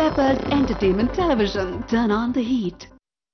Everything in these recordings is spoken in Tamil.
Peppers Entertainment Television. Turn on the heat.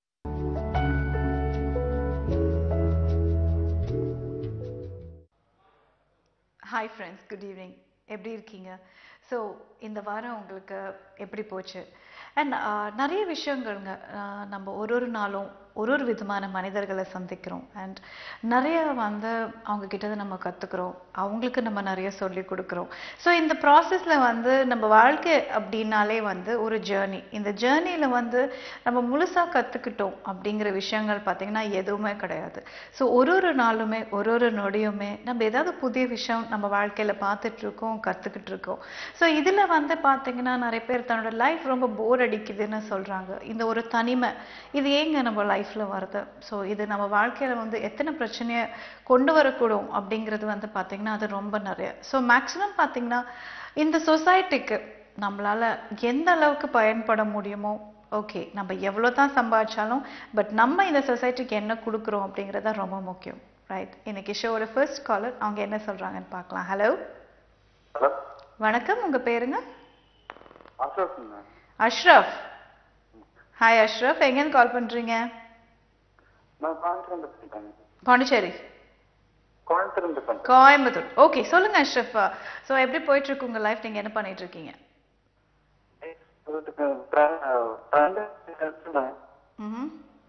Hi friends good evening எப்படி இருக்கீங்க ஸோ இந்த வாரம் உங்களுக்கு எப்படி போச்சு அண்ட் நிறைய விஷயங்கள்ங்க ஆஹ் நம்ம ஒரு ஒரு நாளும் ஒரு ஒரு விதமான மனிதர்களை சந்திக்கிறோம் அண்ட் நிறைய வந்து அவங்க கிட்ட இருந்து நம்ம கற்றுக்குறோம் அவங்களுக்கு நம்ம நிறைய சொல்லி கொடுக்குறோம் ஸோ இந்த ப்ராசஸில் வந்து நம்ம வாழ்க்கை அப்படின்னாலே வந்து ஒரு ஜேர்னி இந்த ஜேர்னியில் வந்து நம்ம முழுசாக கற்றுக்கிட்டோம் அப்படிங்கிற விஷயங்கள் பார்த்திங்கன்னா எதுவுமே கிடையாது ஸோ ஒரு ஒரு நாளுமே ஒரு ஒரு நொடியுமே நம்ம ஏதாவது புதிய விஷயம் நம்ம வாழ்க்கையில் பார்த்துட்டு இருக்கோம் கற்றுக்கிட்டு இருக்கோம் ஸோ இதில் வந்து பார்த்தீங்கன்னா நிறைய பேர் தன்னோட லைஃப் ரொம்ப போர் அடிக்குதுன்னு சொல்கிறாங்க இந்த ஒரு தனிமை இது ஏங்க நம்ம லைஃப்பில் வருது ஸோ இது நம்ம வாழ்க்கையில் வந்து எத்தனை பிரச்சனையை கொண்டு வரக்கூடும் அப்படிங்கிறது வந்து பார்த்திங்கன்னா அது ரொம்ப நிறைய ஸோ மேக்ஸிமம் பார்த்திங்கன்னா இந்த சொசைட்டிக்கு நம்மளால் எந்த அளவுக்கு பயன்பட முடியுமோ ஓகே நம்ம எவ்வளோ தான் சம்பாதிச்சாலும் பட் நம்ம இந்த சொசைட்டிக்கு என்ன கொடுக்குறோம் அப்படிங்கிறது தான் ரொம்ப முக்கியம் ரைட் இன்னைக்கு ஷோவோட ஃபர்ஸ்ட் காலர் அவங்க என்ன சொல்கிறாங்கன்னு பார்க்கலாம் ஹலோ ஹலோ வணக்கம் உங்கள் பேருங்க அசோக்குங்க அஷ்ரஃப் ஹாய் அஷ்ரஃப் எங்கேருந்து கால் பண்ணுறீங்க நான் கோயம்புத்தூர்ந்து பண்ணுறேன் பாண்டிச்சேரி கோயம்புத்தூர்ந்து பண்ணுறேன் கோயம்புத்தூர் ஓகே சொல்லுங்க அஷ்ரஃப் ஸோ எப்படி போயிட்டு இருக்கு உங்க லைஃப் நீங்க என்ன பண்ணிட்டு இருக்கீங்க வீட்டுக்கு ஃப்ரெண்டு ஹெல்ப்னா ம்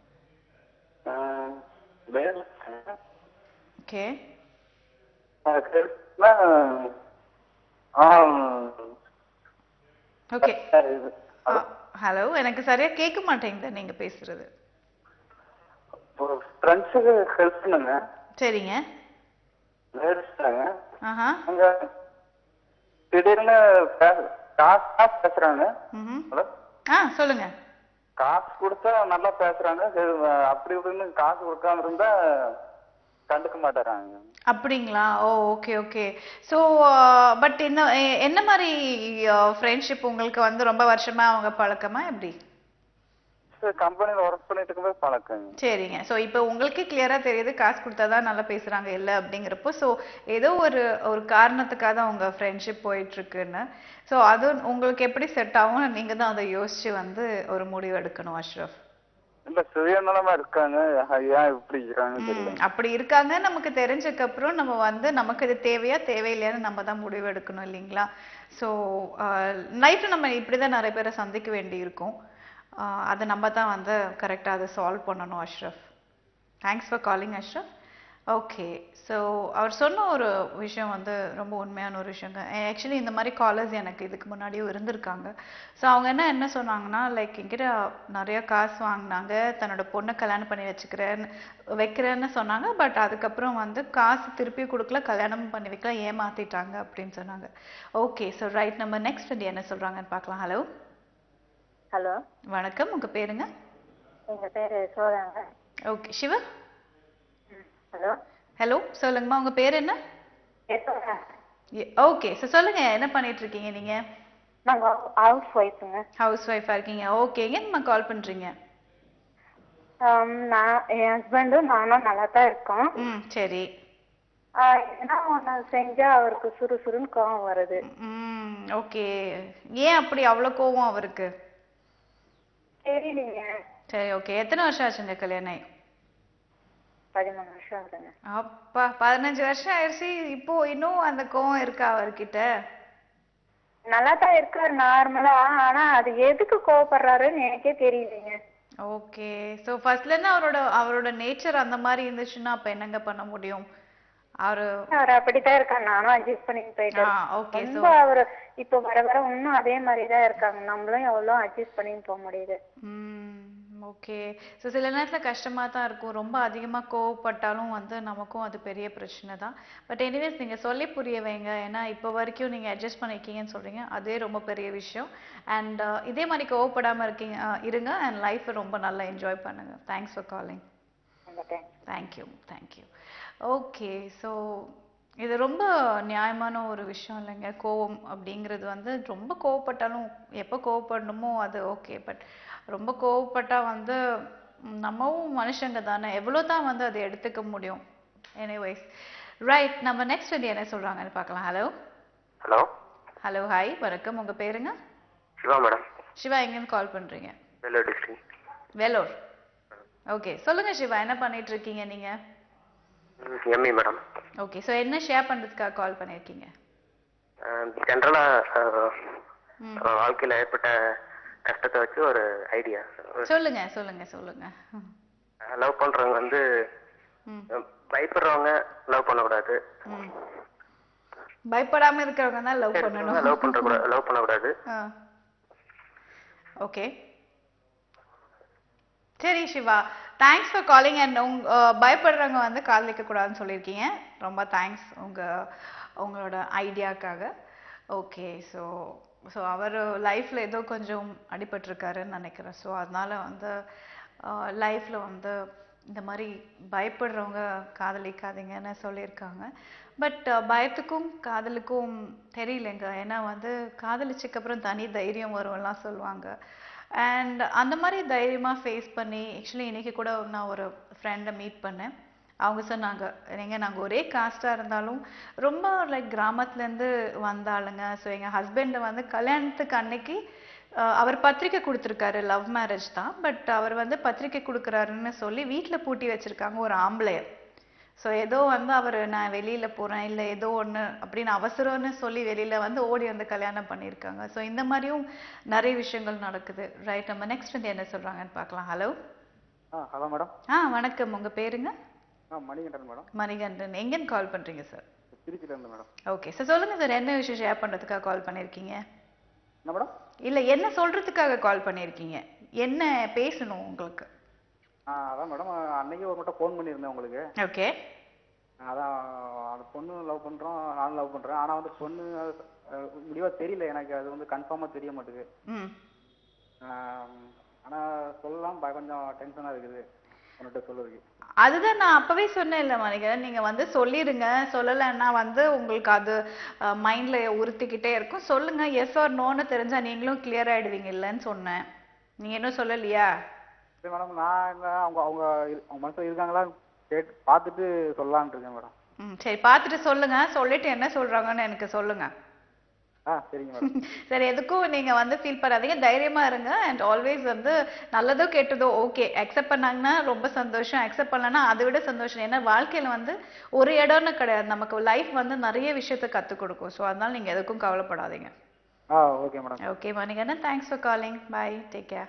வேலை ஓகே ஹெல்ப்னா ஆ ஓகே இது ஹலோ எனக்கு சரியா கேட்க மாட்டேங்குது நீங்க பேசுறது ஒரு ஃப்ரெண்ட்ஸுக்கு ஹெல்ப் பண்ணுங்க சரிங்க லேடிஸ்டாங்க ஆஹா அங்கே திடீர்னு பே- காசு காசு பேசுகிறாங்க ம் ஹலோ ஆ சொல்லுங்க காசு கொடுத்தா நல்லா பேசுறாங்க சரி, அப்படி இப்படின்னு காசு கொடுக்காம இருந்தா கண்டுக்க மாட்டேறாங்க அப்படிங்களா oh okay okay so but என்ன எ- என்ன மாதிரி ஃப்ரெண்ட்ஷிப் உங்களுக்கு வந்து ரொம்ப வருஷமா அவங்க பழக்கமா எப்படி சரி கம்பெனியில் ஒர்க் பண்ணிட்டு இருக்கும்போது பழக்கங்க சரிங்க ஸோ இப்போ உங்களுக்கு கிளியராக தெரியுது காசு கொடுத்தா தான் நல்லா பேசுகிறாங்க இல்லை அப்படிங்கிறப்போ ஸோ ஏதோ ஒரு ஒரு காரணத்துக்காக தான் உங்கள் ஃப்ரெண்ட்ஷிப் போயிட்டுருக்குன்னு ஸோ அது உங்களுக்கு எப்படி செட் ஆகும் நீங்கள் தான் அதை யோசித்து வந்து ஒரு முடிவு எடுக்கணும் அஷ்ரஃப் இல்ல சுயநலமா இருக்காங்க ஏன் இப்படி இருக்காங்க ம், தெரியல அப்படி இருக்காங்க நமக்கு தெரிஞ்சக்கப்புறம் நம்ம வந்து நமக்கு இது தேவையா தேவையில்லையான்னு நம்ம தான் முடிவு எடுக்கணும் இல்லைங்களா ஸோ லைஃப்பில் நம்ம இப்படி தான் நிறைய பேரை சந்திக்க வேண்டி இருக்கும் ஆஹ் அதை நம்ம தான் வந்து கரெக்டாக அதை சால்வ் பண்ணணும் Ashraf thanks for calling Ashraf okay so அவர் சொன்ன ஒரு விஷயம் வந்து ரொம்ப உண்மையான ஒரு விஷயங்க ஆக்சுவலி இந்த மாதிரி காலர்ஸ் எனக்கு இதுக்கு முன்னாடியும் இருந்திருக்காங்க ஸோ அவங்க என்ன என்ன சொன்னாங்கன்னா லைக் என்கிட்ட நிறைய காசு வாங்கினாங்க தன்னோட பொண்ணை கல்யாணம் பண்ணி வச்சுக்கிறேன்னு வைக்கிறேன்னு சொன்னாங்க பட் அதுக்கப்புறம் வந்து காசு திருப்பி கொடுக்கல கல்யாணம் பண்ணி வைக்கல ஏமாத்திட்டாங்க அப்படின்னு சொன்னாங்க ஓகே ஸோ ரைட் நம்ம நெக்ஸ்ட் வந்து என்ன சொல்கிறாங்கன்னு பார்க்கலாம் ஹலோ ஹலோ வணக்கம் உங்கள் பேருங்க எங்க பேரு சோதாங்க ஓகே சிவா ஹலோ ஹலோ சொல்லுங்கம்மா உங்கள் பேர் என்ன யசோதா ஓகே ஸோ சொல்லுங்க என்ன பண்ணிட்டு இருக்கீங்க நீங்க நாங்க ஹவுஸ் ஒய்ஃபுங்க ஹவுஸ் ஒய்ஃபா இருக்கீங்க ஓகே எங்கேருந்துமா கால் பண்றீங்க நான் என் ஹஸ்பண்டும் நானும் நல்லா தான் இருக்கோம் ம் சரி ஆஹ் எதனா ஒண்ணு செஞ்சா அவருக்கு சுறுசுறுன்னு கோவம் வருது ம் ஓகே ஏன் அப்படி அவ்வளோ கோவம் அவருக்கு தெரியலீங்க சரி ஓகே எத்தனை வருஷம் ஆச்சுங்க கல்யாணம் ஆகி? பதிமூணு வருஷம் ஆகுதுங்க அப்பா பதினஞ்சு வருஷம் ஆயிடுச்சு இப்போ இன்னும் அந்த கோவம் இருக்கா அவர்கிட்ட நல்லா தான் இருக்காரு நார்மலா ஆனா அது எதுக்கு கோவப்படுறாருன்னு எனக்கே தெரியலீங்க ஓகே ஸோ ஃபர்ஸ்ட்லேருந்து அவரோட அவரோட நேச்சர் அந்த மாதிரி இருந்துச்சுன்னா அப்போ என்னங்க பண்ண முடியும் அவரு அவர் அப்படித்தான் இருக்காரு நானும் அட்ஜஸ்ட் பண்ணிட்டு போயிட்டேன் ஆ ஓகே ஸோ ரொம்ப அவரு இப்ப வர வர இன்னும் அதே மாதிரி தான் இருக்காங்க நம்மளும் எவ்வளோ அட்ஜஸ்ட் பண்ணிட்டு போக முடியுது ம் ஓகே ஸோ சில நேரத்தில் கஷ்டமாக தான் இருக்கும் ரொம்ப அதிகமாக கோவப்பட்டாலும் வந்து நமக்கும் அது பெரிய பிரச்சனை தான் பட் எனிவேஸ் நீங்கள் சொல்லி புரிய வைங்க ஏன்னா இப்போ வரைக்கும் நீங்கள் அட்ஜஸ்ட் பண்ணிருக்கீங்கன்னு சொல்கிறீங்க அதே ரொம்ப பெரிய விஷயம் அண்ட் இதே மாதிரி கோவப்படாமல் இருக்கீங்க அஹ், இருங்க அண்ட் லைஃப்பை ரொம்ப நல்லா என்ஜாய் பண்ணுங்கள் தேங்க்ஸ் ஃபார் காலிங் அந்த time thank you thank you okay so இது ரொம்ப நியாயமான ஒரு விஷயம் இல்லைங்க கோவம் அப்படிங்கிறது வந்து ரொம்ப கோவப்பட்டாலும் எப்போ கோவப்படணுமோ அது ஓகே பட் ரொம்ப கோவப்பட்டா வந்து ம், நம்மவும் மனுஷங்க தானே எவ்வளோ தான் வந்து அதை எடுத்துக்க முடியும் எனிவைஸ் ரைட் நம்ம நெக்ஸ்ட் வந்து என்ன சொல்கிறாங்கன்னு பார்க்கலாம் ஹலோ ஹலோ ஹலோ ஹாய் வணக்கம் உங்கள் பேருங்க சிவா மேடம் சிவா எங்கேருந்து கால் பண்றீங்க வேலூர் டிஸ்ட்ரிக்ட் வேலூர் ஓகே சொல்லுங்க சிவா என்ன பண்ணிட்டு இருக்கீங்க நீங்க எம்இ மேடம் ஓகே ஸோ என்ன ஷேர் பண்றதுக்காக கால் பண்ணிருக்கீங்க ஜென்ரலாக ம். வாழ்க்கையில் ஏற்பட்ட கஷ்டத்தை வச்சு ஒரு ஐடியா சொல்லுங்க சொல்லுங்க சொல்லுங்க ம். லவ் பண்றவங்க வந்து ம். அஹ், பயப்படுறவங்க லவ் பண்ணக்கூடாது ம். பயப்படாம இருக்கிறவங்க தான் லவ் பண்ணணும் லவ் பண்ற லவ் பண்ணக்கூடாது ஓகே சரி Siva thanks for calling and உங் அஹ், பயப்படுறவங்க வந்து காதலிக்க கூடாதுன்னு சொல்லியிருக்கீங்க ரொம்ப தேங்க்ஸ் உங்க உங்களோட ஐடியாக்காக ஓகே ஸோ ஸோ அவர் லைஃப்ல ஏதோ கொஞ்சம் அடிபட்டிருக்காருன்னு நினைக்கிறேன் ஸோ அதனால வந்து லைஃப்ல வந்து இந்த மாதிரி பயப்படுறவங்க காதலிக்காதீங்கன்னு சொல்லியிருக்காங்க பட் பயத்துக்கும் காதலுக்கும் தெரியலைங்க ஏன்னா வந்து காதலிச்சதுக்கு அப்புறம் தனி தைரியம் வரும்லாம் சொல்லுவாங்க அண்ட் அந்த மாதிரி தைரியமாக ஃபேஸ் பண்ணி ஆக்சுவலி இன்னைக்கு கூட நான் ஒரு ஃப்ரெண்டை மீட் பண்ணேன் அவங்க சொன்னாங்க ஏங்க நாங்கள் ஒரே காஸ்டாக இருந்தாலும் ரொம்ப லைக் கிராமத்துலேருந்து வந்த ஆளுங்க ஸோ எங்கள் ஹஸ்பண்டை வந்து கல்யாணத்துக்கு அன்னைக்கு அஹ், அவர் பத்திரிக்கை கொடுத்துருக்காரு லவ் மேரேஜ் தான் பட் அவர் வந்து பத்திரிக்கை கொடுக்குறாருன்னு சொல்லி வீட்டில் பூட்டி வச்சிருக்காங்க ஒரு ஆம்பளைய ஸோ ஏதோ வந்து அவர் நான் வெளியில போறேன் இல்லை ஏதோ ஒண்ணு அப்படின்னு அவசரம்னு சொல்லி வெளியில வந்து ஓடி வந்து கல்யாணம் பண்ணியிருக்காங்க ஸோ இந்த மாதிரியும் நிறைய விஷயங்கள் நடக்குது ரைட் நம்ம நெக்ஸ்ட் வந்து என்ன சொல்றாங்கன்னு பார்க்கலாம் ஹலோ ஆ ஹலோ மேடம் ஆ வணக்கம் உங்க பேருங்க ஆ மணிகண்டன் மேடம் மணிகண்டன் எங்கேன்னு கால் பண்றீங்க சார் திருச்சியிலேருந்து மேடம் ஓகே சார் சொல்லுங்க சார் என்ன விஷயம் ஷேர் பண்றதுக்காக கால் பண்ணியிருக்கீங்க என்ன மேடம் இல்ல என்ன சொல்றதுக்காக கால் பண்ணியிருக்கீங்க என்ன பேசணும் உங்களுக்கு ஆ அதான் மேடம் அன்னைக்கு ஒரு மட்டும் ஃபோன் பண்ணியிருந்தேன் உங்களுக்கு ஓகே அதான் அந்த பொண்ணு லவ் பண்ணுறோம் நானும் லவ் பண்ணுறேன் ஆனால் வந்து பொண்ணு முடிவாக தெரியல எனக்கு அது வந்து கன்ஃபார்மாக தெரிய மாட்டேங்குது ம் ஆனால் சொல்லலாம் ப- கொஞ்சம் டென்ஷனாக இருக்குது உன்கிட்ட சொல்லுறதுக்கு அதுதான் நான் அப்பவே சொன்னேன் இல்ல மணிகரன் நீங்க வந்து சொல்லிடுங்க சொல்லலைன்னா வந்து உங்களுக்கு அது மைண்ட்ல உறுத்திக்கிட்டே இருக்கும் சொல்லுங்க எஸ் ஆர் நோன்னு தெரிஞ்சா நீங்களும் கிளியர் ஆயிடுவீங்க இல்லைன்னு சொன்னேன் நீங்க இன்னும் சொல்லலையா சரி மேடம் நான் இல்லை அவங்க அவங்க இரு- அவங்க மனசில் இருக்காங்களா கேட்டு பார்த்துட்டு சொல்லலான்ட்டு இருக்கேன் மேடம் ம் சரி பார்த்துட்டு சொல்லுங்க சொல்லிட்டு என்ன சொல்றாங்கன்னு எனக்கு சொல்லுங்க ஆ சரிங்க மேடம் சரி எதுக்கும் நீங்க வந்து ஃபீல் பண்ணாதீங்க தைரியமா இருங்க அண்ட் ஆல்வேஸ் வந்து நல்லதோ கெட்டதோ ஓகே அக்செப்ட் பண்ணாங்கன்னா ரொம்ப சந்தோஷம் அக்செப்ட் பண்ணலன்னா அதை விட சந்தோஷம் ஏன்னா வாழ்க்கையில வந்து ஒரு இடம்னு கிடையாது நமக்கு லைஃப் வந்து நிறைய விஷயத்தை கத்துக் கொடுக்கும் ஸோ அதனால நீங்க எதுக்கும் கவலைப்படாதீங்க ஆ okay madam okay Manikannan thanks for calling bye take care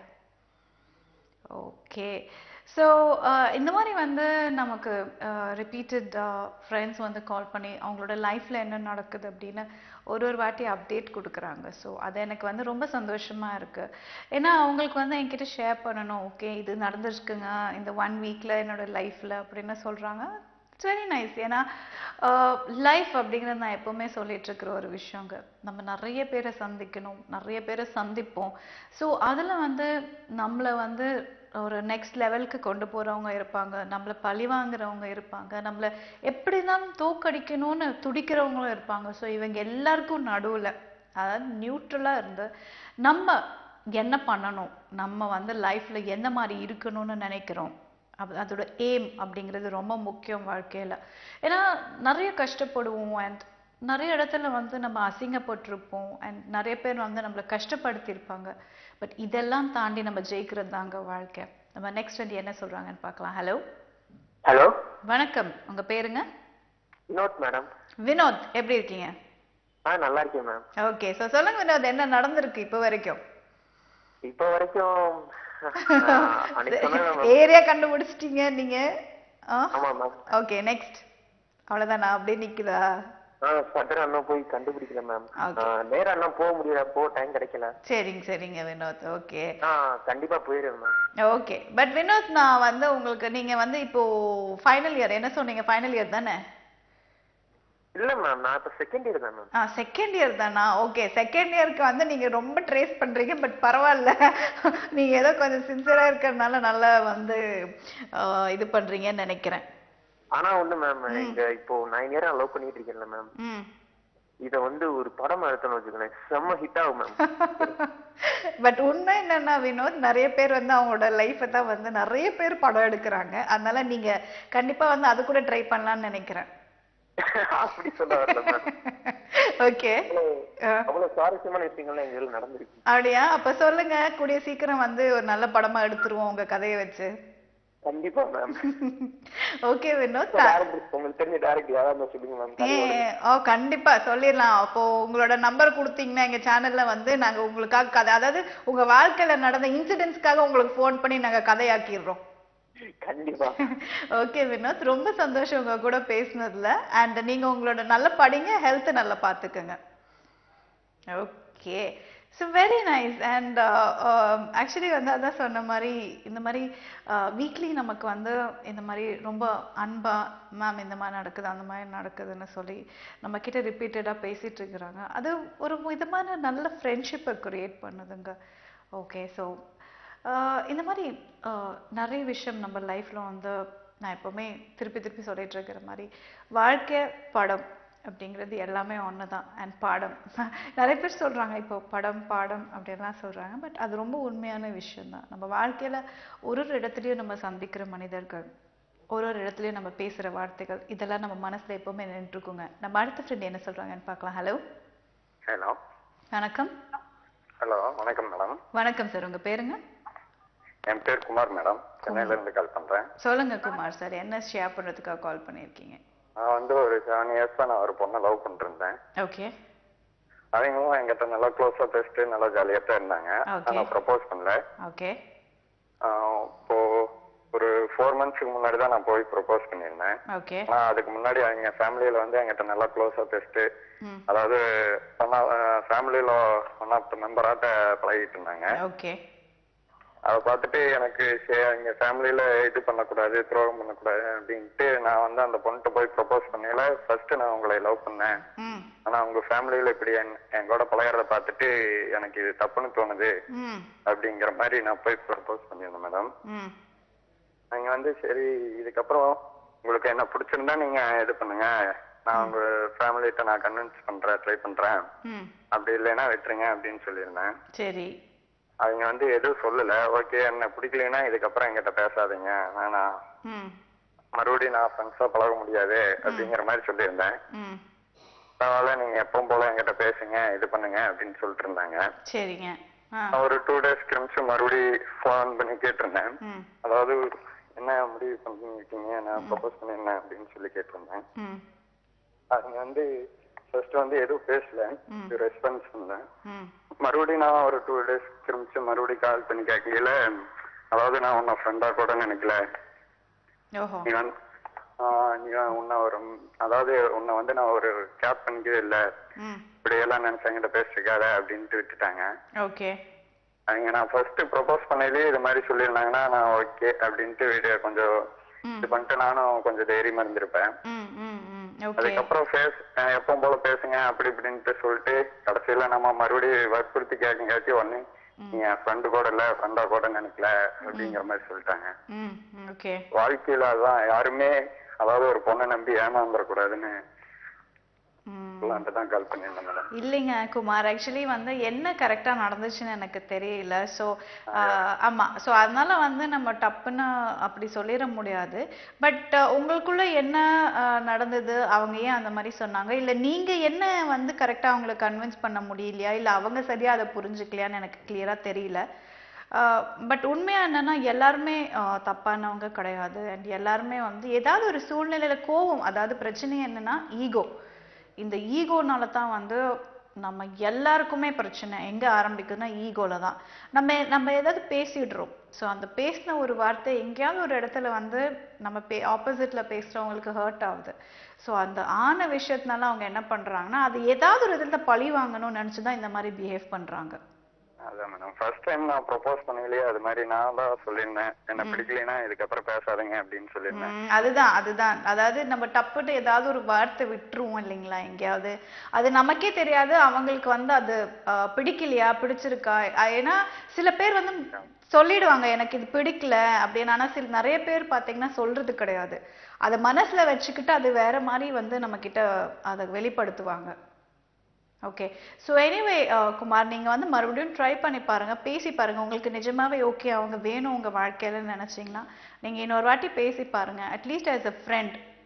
okay so இந்த மாதிரி வந்து நமக்கு ரிப்பீட்டட் ஃப்ரெண்ட்ஸ் வந்து கால் பண்ணி அவங்களோட லைஃப்பில் என்ன நடக்குது அப்படின்னு ஒரு ஒரு வாட்டி அப்டேட் கொடுக்குறாங்க ஸோ அது எனக்கு வந்து ரொம்ப சந்தோஷமா இருக்கு ஏன்னா அவங்களுக்கு வந்து என்கிட்ட ஷேர் பண்ணணும் ஓகே இது நடந்திருக்குங்க இந்த ஒன் வீக்ல என்னோட லைஃப்ல அப்படின்னு சொல்றாங்க இட்ஸ் வெரி நைஸ் ஏன்னா லைஃப் அப்படிங்கிறது நான் எப்பவுமே சொல்லிட்டு இருக்கிற ஒரு விஷயங்க நம்ம நிறைய பேரை சந்திக்கணும் நிறைய பேரை சந்திப்போம் ஸோ அதில் வந்து நம்மளை வந்து ஒரு நெக்ஸ்ட் லெவலுக்கு கொண்டு போறவங்க இருப்பாங்க நம்மளை பழி வாங்குறவங்க இருப்பாங்க நம்மளை எப்படி தான் தோக்கடிக்கணும்னு துடிக்கிறவங்களும் இருப்பாங்க ஸோ இவங்க எல்லாருக்கும் நடுவுல அதாவது நியூட்ரலா இருந்து நம்ம என்ன பண்ணணும் நம்ம வந்து லைஃப்ல எந்த மாதிரி இருக்கணும்னு நினைக்கிறோம் அது- அதோட எய்ம் அப்படிங்கிறது ரொம்ப முக்கியம் வாழ்க்கையில ஏன்னா நிறைய கஷ்டப்படுவோம் அண்ட் நிறைய இடத்துல வந்து நம்ம அசிங்கப்பட்டிருப்போம் அண்ட் நிறைய பேர் வந்து நம்மளை கஷ்டப்படுத்தியிருப்பாங்க பட் இதெல்லாம் தாண்டி நம்ம ஜெயிக்கிறது தாங்க வாழ்க்கை நம்ம நெக்ஸ்ட் வந்து என்ன சொல்றாங்கன்னு பார்க்கலாம் ஹலோ ஹலோ வணக்கம் உங்க பேருங்க வினோத் மேடம் வினோத் எப்படி இருக்கீங்க ஆ நல்லா இருக்கேன் மேம் ஓகே ஸோ சொல்லுங்க வினோத் என்ன நடந்திருக்கு இப்போ வரைக்கும் இப்போ வரைக்கும் ஆஹ், அன்னைக்கு சொன்னேன் மேம் ஏரியா கண்டுபிடிச்சிட்டீங்க நீங்க ஆமா மேம் ஓகே நெக்ஸ்ட் அவ்வளவுதானா அப்படியே நிக்குதா ஆ சட்டர் அண்ணன் போய் கண்டுபிடிக்கல மேம் Okay. நேரா அண்ணன் போக முடியல போ டைம் கிடைக்கல சரிங்க சரிங்க வினோத் ஓகே ஆ கண்டிப்பா போயிடுவேன் மேம் ஓகே பட் வினோத் நான் வந்து உங்களுக்கு நீங்க வந்து இப்போ ஃபைனல் இயர் என்ன சொன்னீங்க ஃபைனல் இயர் தானே இல்ல மேம் நான் இப்ப செகண்ட் இயர் தான் மேம் ஆ செகண்ட் இயர் தானா ஓகே செகண்ட் இயருக்கு வந்து நீங்க ரொம்ப ட்ரேஸ் பண்றீங்க பட் பரவாயில்ல நீங்க ஏதோ கொஞ்சம் சின்சியரா இருக்கிறதுனால நல்லா வந்து ஆ, இது பண்றீங்கன்னு நினைக்கிறேன் ஆனா ஒண்ணு மேம் இங்க இப்போ நைன் இயரா லவ் பண்ணிட்டு இருக்கேன்ல மேம் ம் இத வந்து ஒரு படம் எடுத்தோம்னு வச்சுக்கோங்களேன் செம்ம ஹிட் ஆகும் மேம் பட் உண்மை என்னன்னா வினோத் நிறைய பேர் வந்து அவங்களோட லைஃப்பை தான் வந்து நிறைய பேர் படம் எடுக்கிறாங்க அதனால நீங்க கண்டிப்பா வந்து அது கூட ட்ரை பண்ணலாம்னு நினைக்கிறேன் அப்படி சொல்ல வரல மேம் ஓகே அவ்வளவு சுவாரஸ்யமான விஷயங்கள்லாம் எங்க இதுல நடந்திருக்கு அப்படியா அப்ப சொல்லுங்க கூடிய சீக்கிரம் வந்து ஒரு நல்ல படமா எடுத்துருவோம் உங்க கதையை வச்சு கண்டிப்பா மேம் ஓகே வினோத் டேரக்டர் உங்களுக்கு தெரிஞ்ச டேரக்டர் யாராவது இருந்தா சொல்லுங்க மேம் ஏ ஓ கண்டிப்பா சொல்லிடலாம் அப்போ உங்களோட நம்பர் கொடுத்தீங்கன்னா எங்க சேனல்ல வந்து நாங்க உங்களுக்காக கதை அதாவது உங்க வாழ்க்கையில நடந்த இன்சிடென்ட்ஸ்க்காக உங்களுக்கு ஃபோன் பண்ணி நாங்க கதையாக்கிடுறோம் கண்டிப்பா ஓகே வினோத் ரொம்ப சந்தோஷம் உங்க கூட பேசுனதுல அண்ட் நீங்க உங்களோட நல்லா படிங்க ஹெல்த் நல்லா பாத்துக்கோங்க okay so very nice and actually வந்து அதான் சொன்ன மாதிரி இந்த மாதிரி வீக்லி நமக்கு வந்து இந்த மாதிரி ரொம்ப அன்பா மேம் இந்த மாதிரி நடக்குது அந்த மாதிரி நடக்குதுன்னு சொல்லி நம்ம கிட்ட ரிப்பீட்டடாக பேசிட்டு இருக்கிறாங்க அது ஒரு விதமான நல்ல ஃப்ரெண்ட்ஷிப்பை கிரியேட் பண்ணுதுங்க ஓகே ஸோ இந்த மாதிரி ஆஹ் நிறைய விஷயம் நம்ம லைஃப்ல வந்து நான் எப்பவுமே திருப்பி திருப்பி சொல்லிட்டு இருக்கிற மாதிரி வாழ்க்கை படம் அப்படிங்கிறது எல்லாமே ஒன்று தான் அண்ட் பாடம் நிறைய பேர் சொல்றாங்க இப்போ படம் பாடம் அப்படியெல்லாம் சொல்றாங்க பட் அது ரொம்ப உண்மையான விஷயம் தான் நம்ம வாழ்க்கையில ஒரு ஒரு இடத்துலையும் நம்ம சந்திக்கிற மனிதர்கள் ஒரு ஒரு இடத்துலையும் நம்ம பேசுற வார்த்தைகள் இதெல்லாம் நம்ம மனசுல எப்பவுமே நின்றுட்டு இருக்குங்க நம்ம அடுத்த ஃப்ரெண்ட் என்ன சொல்றாங்கன்னு பார்க்கலாம் ஹலோ ஹலோ வணக்கம் ஹலோ வணக்கம் மேடம் வணக்கம் சார் உங்க பேருங்க என் பேர் குமார் மேடம் சென்னையில இருந்து கால் பண்றேன் சொல்லுங்க குமார் சார் என்ன ஷேர் பண்றதுக்காக கால் பண்ணியிருக்கீங்க நான் வந்து ஒரு செவன் இயர்ஸா நான் ஒரு பொண்ணை லவ் பண்ணிருந்தேன் ஓகே அவங்களும் என்கிட்ட நல்லா க்ளோஸா பேசிட்டு நல்லா ஜாலியா தான் இருந்தாங்க Okay. நான் ப்ரப்போஸ் பண்ணல ஓகே ஆஹ் இப்போ ஒரு ஃபோர் மந்த்ஸ்க்கு முன்னாடி தான் நான் போய் ப்ரப்போஸ் பண்ணியிருந்தேன் ஓகே ஆனா அதுக்கு முன்னாடி அவங்க ஃபேமிலியில வந்து என்கிட்ட நல்லா க்ளோஸா பேசிட்டு ம் அதாவது ஃபேமிலியில ஒன் ஆஃப் த மெம்பராட்ட பழகிட்டு இருந்தாங்க ஓகே அதை பார்த்துட்டு எனக்கு சரி எங்க ஃபேமிலியில இது பண்ணக்கூடாது துரோகம் பண்ணக்கூடாது அப்படின்ட்டு நான் வந்து அந்த பொண்ணுகிட்ட போய் ப்ரப்போஸ் பண்ணல ஃபர்ஸ்ட் நான் உங்களை லவ் பண்ணேன் ம் ஆனா உங்க ஃபேமிலியில இப்படி என் என் கூட பழகிறத பார்த்துட்டு எனக்கு இது தப்புன்னு தோணுது ம் அப்படிங்கிற மாதிரி நான் போய் ப்ரப்போஸ் பண்ணியிருந்தேன் மேடம் ம் நீங்க வந்து சரி இதுக்கப்புறம் உங்களுக்கு என்ன பிடிச்சிருந்தா நீங்க இது பண்ணுங்க நான் உங்க ஃபேமிலிகிட்ட நான் கன்வின்ஸ் பண்றேன் ட்ரை பண்றேன் ம் அப்படி இல்லைன்னா விட்டுருங்க அப்படின்னு சொல்லியிருந்தேன் சரி அவங்க வந்து எதுவும் சொல்லல ஓகே என்ன பிடிக்கலைன்னா இதுக்கப்புறம் என்கிட்ட பேசாதீங்க வேணாம் ம் மறுபடியும் நான் ஃப்ரெண்ட்ஸா பழக முடியாது அப்படிங்கிற மாதிரி சொல்லியிருந்தேன் ம் பரவாயில்ல நீங்க எப்பவும் போல என்கிட்ட பேசுங்க இது பண்ணுங்க அப்படின்னு சொல்லிட்டு இருந்தாங்க சரிங்க ஆ நான் ஒரு டூ டேஸ் கழிச்சு மறுபடியும் ஃபோன் பண்ணி கேட்டிருந்தேன் ம் அதாவது என்ன முடிவு பண்ணிருக்கீங்க நான் ப்ரப்போஸ் பண்ணிருந்தேன் அப்படின்னு சொல்லி கேட்டிருந்தேன் ம் அவங்க வந்து ஃபர்ஸ்ட் வந்து எதுவும் பேசல ம். ரெஸ்பான்ஸ் பண்ணல ம் மறுபடியும் நான் ஒரு டூ டேஸ் திரும்பிச்சு மறுபடியும் கால் பண்ணி கேட்கல அதாவது நான் உன்னை ஃப்ரெண்டா கூட நினைக்கல ஓஹோ நீ வந்து ஆஹ் நீ உன்னை ஒரு அதாவது உன்னை வந்து நான் ஒரு கேப் பண்ணிக்கவே இல்லை ம் இப்படி எல்லாம் நினைச்சாங்கிட்ட பேசிருக்காத அப்படின்ட்டு விட்டுட்டாங்க ஓகே அவங்க நான் ஃபர்ஸ்ட் ப்ரொபோஸ் பண்ணதுலயே இது மாதிரி சொல்லியிருந்தாங்கன்னா நான் ஓகே அப்படின்ட்டு வீடியோ கொஞ்சம் ம் இது பண்ணிட்டு நானும் கொஞ்சம் தைரியமா இருந்திருப்பேன் ம் ம் ம் ஓகே அதுக்கப்புறம் பேச எப்பவும் போல பேசுங்க அப்படி இப்படின்ட்டு சொல்லிட்டு கடைசியில நம்ம மறுபடியும் வற்புறுத்தி கேட்கங்காட்டி உடனே நீ என் ஃப்ரெண்டு கூட இல்ல ஃப்ரெண்டா கூட நினைக்கல அப்படிங்கிற மாதிரி சொல்லிட்டாங்க ம் ஓகே வாழ்க்கையில அதான் யாருமே அதாவது ஒரு பொண்ணை நம்பி ஏமாந்துடக்கூடாதுன்னு ம் சொல்லான்ட்டு தான் கால் பண்ணியிருந்தேன் மேடம் இல்லைங்க குமார் ஆக்சுவலி வந்து என்ன கரெக்டா நடந்துச்சுன்னு எனக்கு தெரியல ஸோ ஆமா ஸோ அதனால வந்து நம்ம டப்புன்னு அப்படி சொல்லிட முடியாது பட் உங்களுக்குள்ள என்ன ஆஹ், நடந்தது அவங்க ஏன் அந்த மாதிரி சொன்னாங்க இல்ல நீங்க என்ன வந்து கரெக்டா அவங்களை கன்வின்ஸ் பண்ண முடியலையா இல்ல அவங்க சரியா அதை புரிஞ்சுக்கலையான்னு எனக்கு கிளியரா தெரியல பட் உண்மையா என்னன்னா எல்லாருமே ஆஹ், தப்பானவங்க கிடையாது அண்ட் எல்லாருமே வந்து ஏதாவது ஒரு சூழ்நிலையில கோவம் அதாவது பிரச்சனை என்னன்னா ஈகோ இந்த ஈகோனால தான் வந்து நம்ம எல்லாருக்குமே பிரச்சனை எங்க ஆரம்பிக்குதுன்னா ஈகோல தான் நம்ம நம்ம ஏதாவது பேசிடுறோம் ஸோ அந்த பேசின ஒரு வார்த்தை எங்கேயாவது ஒரு இடத்துல வந்து நம்ம பே ஆப்போசிட்ல பேசுறவங்களுக்கு ஹர்ட் ஆகுது ஸோ அந்த ஆன விஷயத்தினால அவங்க என்ன பண்றாங்கன்னா அது ஏதாவது ஒரு விதத்துல பழி வாங்கணும்னு நினைச்சு தான் இந்த மாதிரி பிஹேவ் பண்றாங்க அதான் மேடம் ஃபர்ஸ்ட் டைம் நான் ப்ரொபோஸ் பண்ணலையே அது மாதிரி நான் தான் சொல்லியிருந்தேன் என்ன பிடிக்கலைன்னா இதுக்கப்புறம் பேசாதீங்க அப்படின்னு சொல்லியிருந்தேன் ம், அதுதான் அதுதான் அதாவது நம்ம டப்புட்டு ஏதாவது ஒரு வார்த்தை விட்டுருவோம் இல்லைங்களா எங்கேயாவது அது நமக்கே தெரியாது அவங்களுக்கு வந்து அது ஆஹ், பிடிக்கலையா பிடிச்சிருக்கா அஹ், ஏன்னா சில பேர் வந்து சொல்லிடுவாங்க எனக்கு இது பிடிக்கல அப்படின்னு ஆனா சில நிறைய பேர் பாத்தீங்கன்னா சொல்றது கிடையாது அதை மனசுல வச்சுக்கிட்டு அது வேற மாதிரி வந்து நம்ம கிட்ட அதை வெளிப்படுத்துவாங்க ஓகே ஸோ எனிவே குமார் நீங்க வந்து மறுபடியும் ட்ரை பண்ணி பாருங்க பேசி பாருங்க உங்களுக்கு நிஜமாவே ஓகே அவங்க வேணும் உங்க வாழ்க்கையில நினைச்சீங்கன்னா நீங்க இன்னொரு வாட்டி பேசி பாருங்க at least as a friend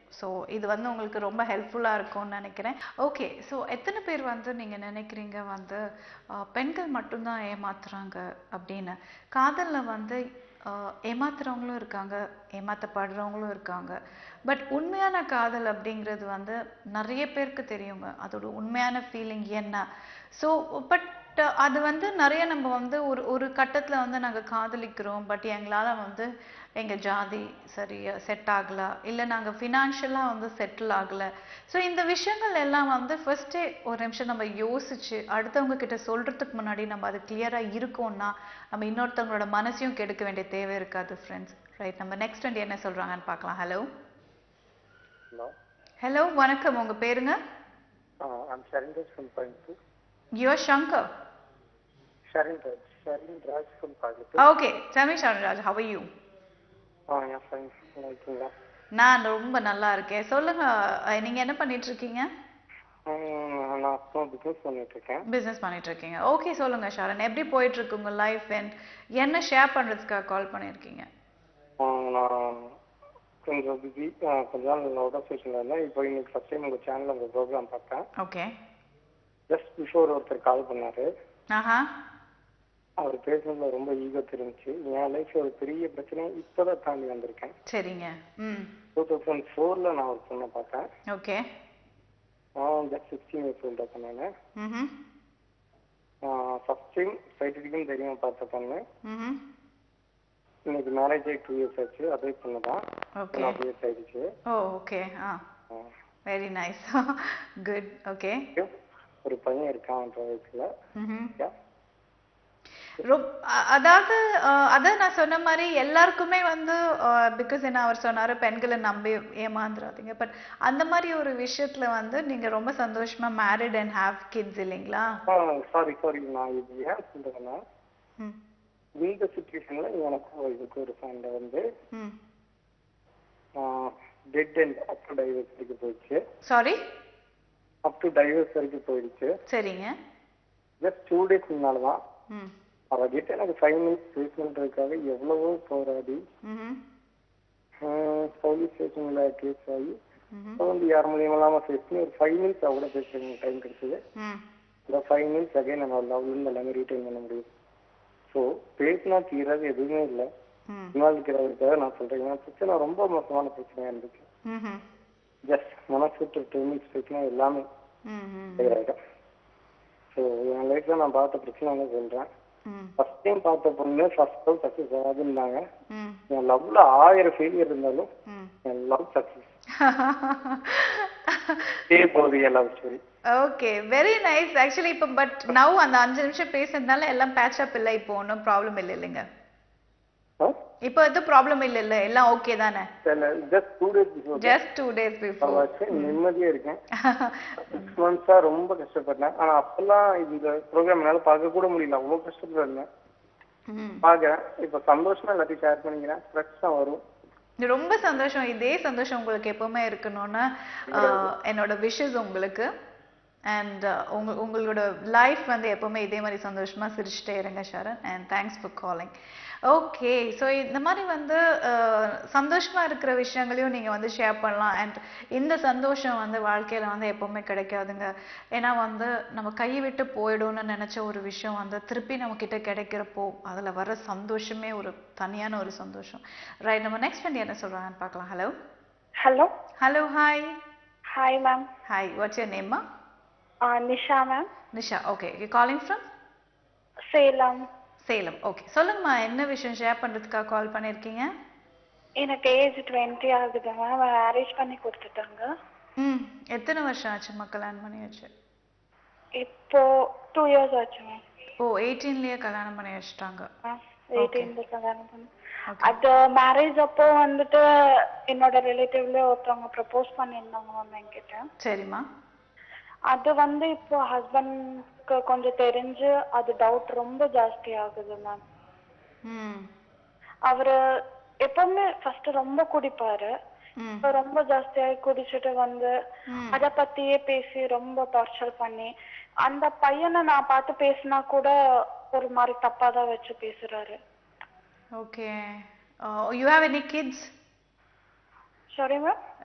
so இது வந்து உங்களுக்கு ரொம்ப ஹெல்ப்ஃபுல்லாக இருக்கும்னு நினைக்கிறேன் ஓகே ஸோ எத்தனை பேர் வந்து நீங்கள் நினைக்கிறீங்க வந்து ஆஹ், பெண்கள் மட்டும்தான் ஏமாத்துறாங்க அப்படின்னு காதலில் வந்து ஆஹ், ஏமாத்துறவங்களும் இருக்காங்க ஏமாத்தப்படுறவங்களும் இருக்காங்க பட் உண்மையான காதல் அப்படிங்கிறது வந்து நிறைய பேருக்கு தெரியுங்க அதோட உண்மையான ஃபீலிங் என்ன ஸோ பட் அது வந்து நிறைய நம்ம வந்து ஒரு ஒரு கட்டத்தில் வந்து நாங்கள் காதலிக்கிறோம் பட் எங்களால் வந்து எங்கள் ஜாதி சரியா செட் ஆகல இல்லை நாங்கள் ஃபினான்ஷியலாக வந்து செட்டில் ஆகலை ஸோ இந்த விஷயங்கள் எல்லாம் வந்து ஃபர்ஸ்டே ஒரு நிமிஷம் நம்ம யோசிச்சு அடுத்தவங்க கிட்ட சொல்கிறதுக்கு முன்னாடி நம்ம அது கிளியராக இருக்கோம்னா நம்ம இன்னொருத்தவங்களோட மனசையும் கெடுக்க வேண்டிய தேவை இருக்காது ஃப்ரெண்ட்ஸ் ரைட் நம்ம நெக்ஸ்ட் வந்து என்ன சொல்கிறாங்கன்னு பார்க்கலாம் ஹலோ ஹலோ ஹலோ வணக்கம் உங்கள் பேருங்க I'm Sharin Raj from Coimbatore your Shankar Sharin Raj Sharin Raj from Coimbatore okay tell me Sharanraj how are you ஆ என் ஃப்ரெண்ட்ஸ் இருக்கீங்களா நான் ரொம்ப நல்லா இருக்கேன் சொல்லுங்க அஹ், நீங்க என்ன பண்ணிட்டு இருக்கீங்க நான் அப்புறம் பிஸ்னஸ் பண்ணிட்டு இருக்கேன் பிசினஸ் பண்ணிட்டு இருக்கீங்க ஓகே சொல்லுங்க ஷரண் எப்படி போயிட்டு இருக்கு உங்க லைஃப் அண்ட் என்ன ஷேர் பண்றதுக்காக கால் பண்ணிருக்கீங்க ஆ, நான் கொஞ்சம் பிஸி கொஞ்ச நாள் அவுட் ஆஃப் ஸ்டேஷனில் இருந்தேன் இப்போ இன்னைக்கு ஃபஸ்ட் டைம் உங்கள் சேனலில் உங்கள் ப்ரோக்ராம் பார்த்தேன் ஓகே ஜஸ்ட் பிஃபோர் ஒருத்தர் கால் பண்ணாரு ஆஹா அவர் பேசுனதுல ரொம்ப ஈகோ தெரிஞ்சுச்சு என் லைஃப்ல ஒரு பெரிய பிரச்சனை இப்போதான் தாண்டி வந்திருக்கேன் சரிங்க ம் டூ தௌசண்ட் ஃபோரில் நான் ஒரு பொண்ணை பார்த்தேன் ஓகே நான் ஜஸ்ட் சிக்ஸ்டீன் இயர்ஸ் ஓல்டாக பண்ணேன் ம் ஃபர்ஸ்ட் டைம் சைட்டிக்கும் தெரியும் பார்த்த பொண்ணு ம் இன்னைக்கு மேரேஜ் ஆகி டூ இயர்ஸ் ஆச்சு அதே பொண்ணு தான் ஓகே நாலு இயர்ஸ் ஆயிடுச்சு oh okay ah very nice good okay ஒரு பையன் இருக்கான் அந்த வயசுல ம் Yeah. ரொம் அ- அதாவது அஹ், அதான் நான் சொன்ன மாதிரி எல்லாருக்குமே வந்து பிகாஸ் என்ன அவர் சொன்னாரு பெண்களை நம்பி ஏமாந்துடாதீங்க பட் அந்த மாதிரி ஒரு விஷயத்துல வந்து நீங்க ரொம்ப சந்தோஷமா மேரிட் அண்ட் ஹேவ் கிட்ஸ் இல்லைங்களா சாரி சாரி நான் இது ஏன் சொல்றேன்னா ம் இந்த சுச்சுவேஷன்ல எனக்கும் இதுக்கு ஒரு சண்டை வந்து ம் ended and up to divorce வரைக்கும் போயிடுச்சு சாரி அப் டு டைவர்ஸ் வரைக்கும் போயிடுச்சு சரிங்க ஜஸ்ட் டூ டேஸ் முன்னால தான் ம் அவகிட்ட எனக்கு ஃபைவ் மினிட்ஸ் பேசணுன்றதுக்காக எவ்வளவோ போராடி ம் போலீஸ் ஸ்டேஷன்ல கேஸ் ஆகி ம் அப்புறம் வந்து யார் மூலியமா இல்லாம பேசி ஒரு ஃபைவ் மினிட்ஸ் அவங்கள பேசுறதுக்கு டைம் கிடைச்சது ம் இந்த ஃபைவ் மினிட்ஸ் அகைன் நம்ம லவ்ல இருந்து எல்லாமே ரீட்டைன் பண்ண முடியும் ஸோ பேசினா தீராது எதுவுமே இல்லை ம் முன்னாள் இருக்கிறவருக்காக நான் சொல்றேன் ஏன்னா பிரச்சனை ரொம்ப மோசமான பிரச்சனையா இருந்துச்சு ம் ஜஸ்ட் மனசு விட்டு டூ மினிட்ஸ் பேசினா எல்லாமே ம் ம் clear ஆயிடும் ஸோ என் லைஃப்ல நான் பார்த்த பிரச்சனை வந்து சொல்றேன் ம் ஃபர்ஸ்ட் டைம் பார்த்த பொண்ணு ஃபர்ஸ்ட் லவ் சக்ஸஸ் ஆகுதுன்னாங்க ம் என் லவ்ல ஆயிரம் ஃபெயிலியர் இருந்தாலும் ம் என் லவ் சக்ஸஸ் இதே போகுது என் love story okay very nice actually இப்போ பட் நவ் அந்த அஞ்சு நிமிஷம் பேசுனதுனால எல்லாம் பேட்ச் அப் இல்லை இப்போ ஒன்றும் ப்ராப்ளம் இல்லை இல்லைங்க இப்போ எதுவும் ப்ராப்ளம் இல்லை இல்லை எல்லாம் ஓகே தானே just two days before just two days before வச்சு நிம்மதியா இருக்கேன் சிக்ஸ் மந்த்ஸா ரொம்ப கஷ்டப்பட்டேன் ஆனா அப்பெல்லாம் இந்த ப்ரோக்ராம் என்னால பார்க்க கூட முடியல அவ்வளவு கஷ்டத்துல இருந்தேன் பாக்குறேன் இப்ப சந்தோஷமா எல்லாத்தையும் ஷேர் பண்ணிக்கிறேன் ஸ்ட்ரெஸ் தான் வரும் ரொம்ப சந்தோஷம் இதே சந்தோஷம் உங்களுக்கு எப்பவுமே இருக்கணும்னு ஆஹ், என்னோட விஷஸ் உங்களுக்கு அண்ட் உங்க உங்களோட லைஃப் வந்து எப்பவுமே இதே மாதிரி சந்தோஷமா சிரிச்சுட்டே இருங்க Sharan and thanks for calling okay so இந்த மாதிரி வந்து ஆஹ், சந்தோஷமா இருக்கிற விஷயங்களையும் நீங்க வந்து ஷேர் பண்ணலாம் அண்ட் இந்த சந்தோஷம் வந்து வாழ்க்கையில வந்து எப்பவுமே கிடைக்காதுங்க ஏன்னா வந்து நம்ம கை விட்டு போயிடும்னு நினைச்ச ஒரு விஷயம் வந்து திருப்பி நம்ம கிட்ட கிடைக்கிறப்போ அதுல வர சந்தோஷமே ஒரு தனியான ஒரு சந்தோஷம் ரைட் நம்ம நெக்ஸ்ட் வந்து என்ன சொல்றாங்கன்னு பார்க்கலாம் hello hello hello hi hi ma'am hi what's your நேம்மா Nisha ma'am Nisha okay you calling from Salem Salem okay சொல்லுங்கம்மா என்ன விஷயம் ஷேர் பண்றதுக்காக கால் பண்ணியிருக்கீங்க எனக்கு ஏஜ் டுவெண்ட்டி ஆகுது மேம் மேரேஜ் பண்ணி கொடுத்துட்டாங்க ம் எத்தனை வருஷம் ஆச்சும்மா கல்யாணம் பண்ணி வச்சு இப்போ டூ இயர்ஸ் ஆச்சு மேம் ஓ எயிட்டீன்லயே கல்யாணம் பண்ணி வச்சுட்டாங்க எயிட்டீன்ல கல்யாணம் பண்ணி அது மேரேஜ் அப்போ வந்துட்டு என்னோட ரிலேட்டிவ்ல ஒருத்தவங்க ப்ரப்போஸ் பண்ணியிருந்தாங்க மேம் என்கிட்ட சரிம்மா அது வந்து இப்போ ஹஸ்பண்ட்க்கு கொஞ்சம் தெரிஞ்சு அது டவுட் ரொம்ப ஜாஸ்தி ஆகுது மேம் ம் அவரு எப்பவுமே ஃபர்ஸ்ட் ரொம்ப குடிப்பாரு ம் இப்ப ரொம்ப ஜாஸ்தியாகி குடிச்சிட்டு வந்து ம். அத பத்தியே பேசி ரொம்ப டார்ச்சர் பண்ணி அந்த பையனை நான் பார்த்து பேசினா கூட ஒரு மாதிரி தப்பா தான் வச்சு பேசுறாரு okay you have any kids sorry ma'am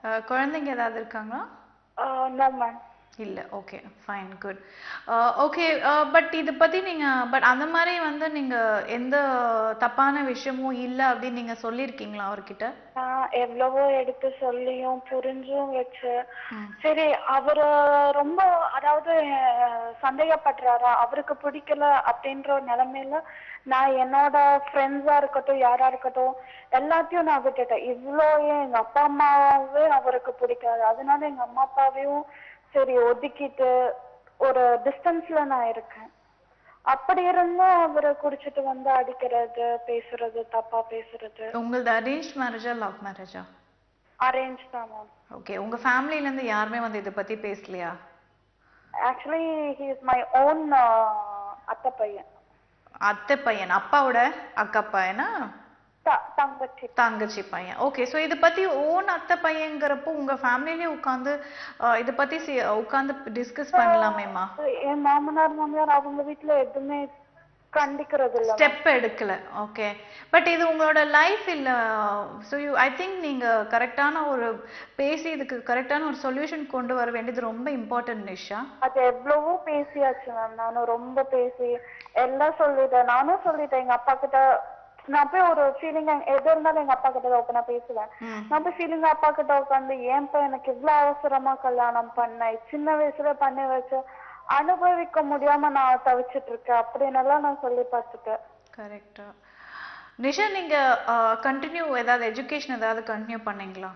ah, குழந்தைங்க ஏதாவது இருக்காங்களா நோ மேம் இல்ல okay fine good okay but இதை பத்தி நீங்க பட் அந்த மாதிரி வந்து நீங்க எந்த தப்பான விஷயமும் இல்ல அப்படின்னு நீங்க சொல்லியிருக்கீங்களா அவர்கிட்ட நான் எவ்வளவோ எடுத்து சொல்லியும் புரிஞ்சும் வச்சு சரி அவரு ரொம்ப அதாவது அஹ், சந்தேகப்படுறாரா அவருக்கு பிடிக்கல அப்படின்ற ஒரு நிலைமையில நான் என்னோட ஃப்ரெண்ட்ஸா இருக்கட்டும் யாரா இருக்கட்டும் எல்லாத்தையும் நான் விட்டுட்டேன் இவ்வளோ ஏன் எங்க அப்பா அம்மாவே அவருக்கு பிடிக்காது அதனால எங்க அம்மா அப்பாவையும் சரி ஒதுக்கிட்டு ஒரு டிஸ்டன்ஸ்ல நான் இருக்கேன் அப்படி இருந்தும் அவரை குடிச்சிட்டு வந்து அடிக்கிறது பேசுறது தப்பா பேசுறது உங்களது அரேஞ்ச் மேரேஜா லவ் மேரேஜா அரேஞ்ச் தான் மேம் ஓகே உங்க ஃபேமிலில இருந்து யாருமே வந்து இதை பத்தி பேசலையா actually he is my own அத்தை பையன் அத்தை பையன் அப்பாவோட அக்கா பையனா த- தங்கச்சி தங்கச்சி பையன் ஓகே ஸோ இதை பத்தி ஓன் அத்தை பையங்கிறப்போ உங்க ஃபேமிலிலே உட்காந்து இதை பத்தி உட்காந்து டிஸ்கஸ் பண்ணலாமேம்மா என் மாமனார் மாமியார் அவங்க வீட்ல எதுவுமே கண்டிக்கிறது இல்ல ஸ்டெப் எடுக்கல ஓகே பட் இது உங்களோட லைஃப் இல்ல ஸோ யூ ஐ திங்க் நீங்க கரெக்டான ஒரு பேசி இதுக்கு கரெக்டான ஒரு சொல்யூஷன் கொண்டு வர வேண்டியது ரொம்ப இம்பார்ட்டன்ட் நிஷா அது எவ்வளவோ பேசியாச்சு மேம் நானும் ரொம்ப பேசி எல்லாம் சொல்லிட்டேன் நானும் சொல்லிட்டேன் எங்க அப்பா கிட்ட நான் போய் ஒரு ஃபீலிங் எது இருந்தாலும் எங்க அப்பா கிட்ட ஓப்பனா பேசுவேன் நான் போய் ஃபீலிங் அப்பா கிட்ட உட்காந்து ஏன்பா எனக்கு இவ்வளவு அவசரமா கல்யாணம் பண்ணேன் சின்ன வயசுல பண்ணி வச்சு அனுபவிக்க முடியாம நான் தவிச்சிட்டு இருக்கேன் அப்படின்னு எல்லாம் நான் சொல்லி பார்த்துட்டேன் கரெக்டா நிஷா நீங்க கண்டினியூ ஏதாவது எஜுகேஷன் ஏதாவது கண்டினியூ பண்ணீங்களா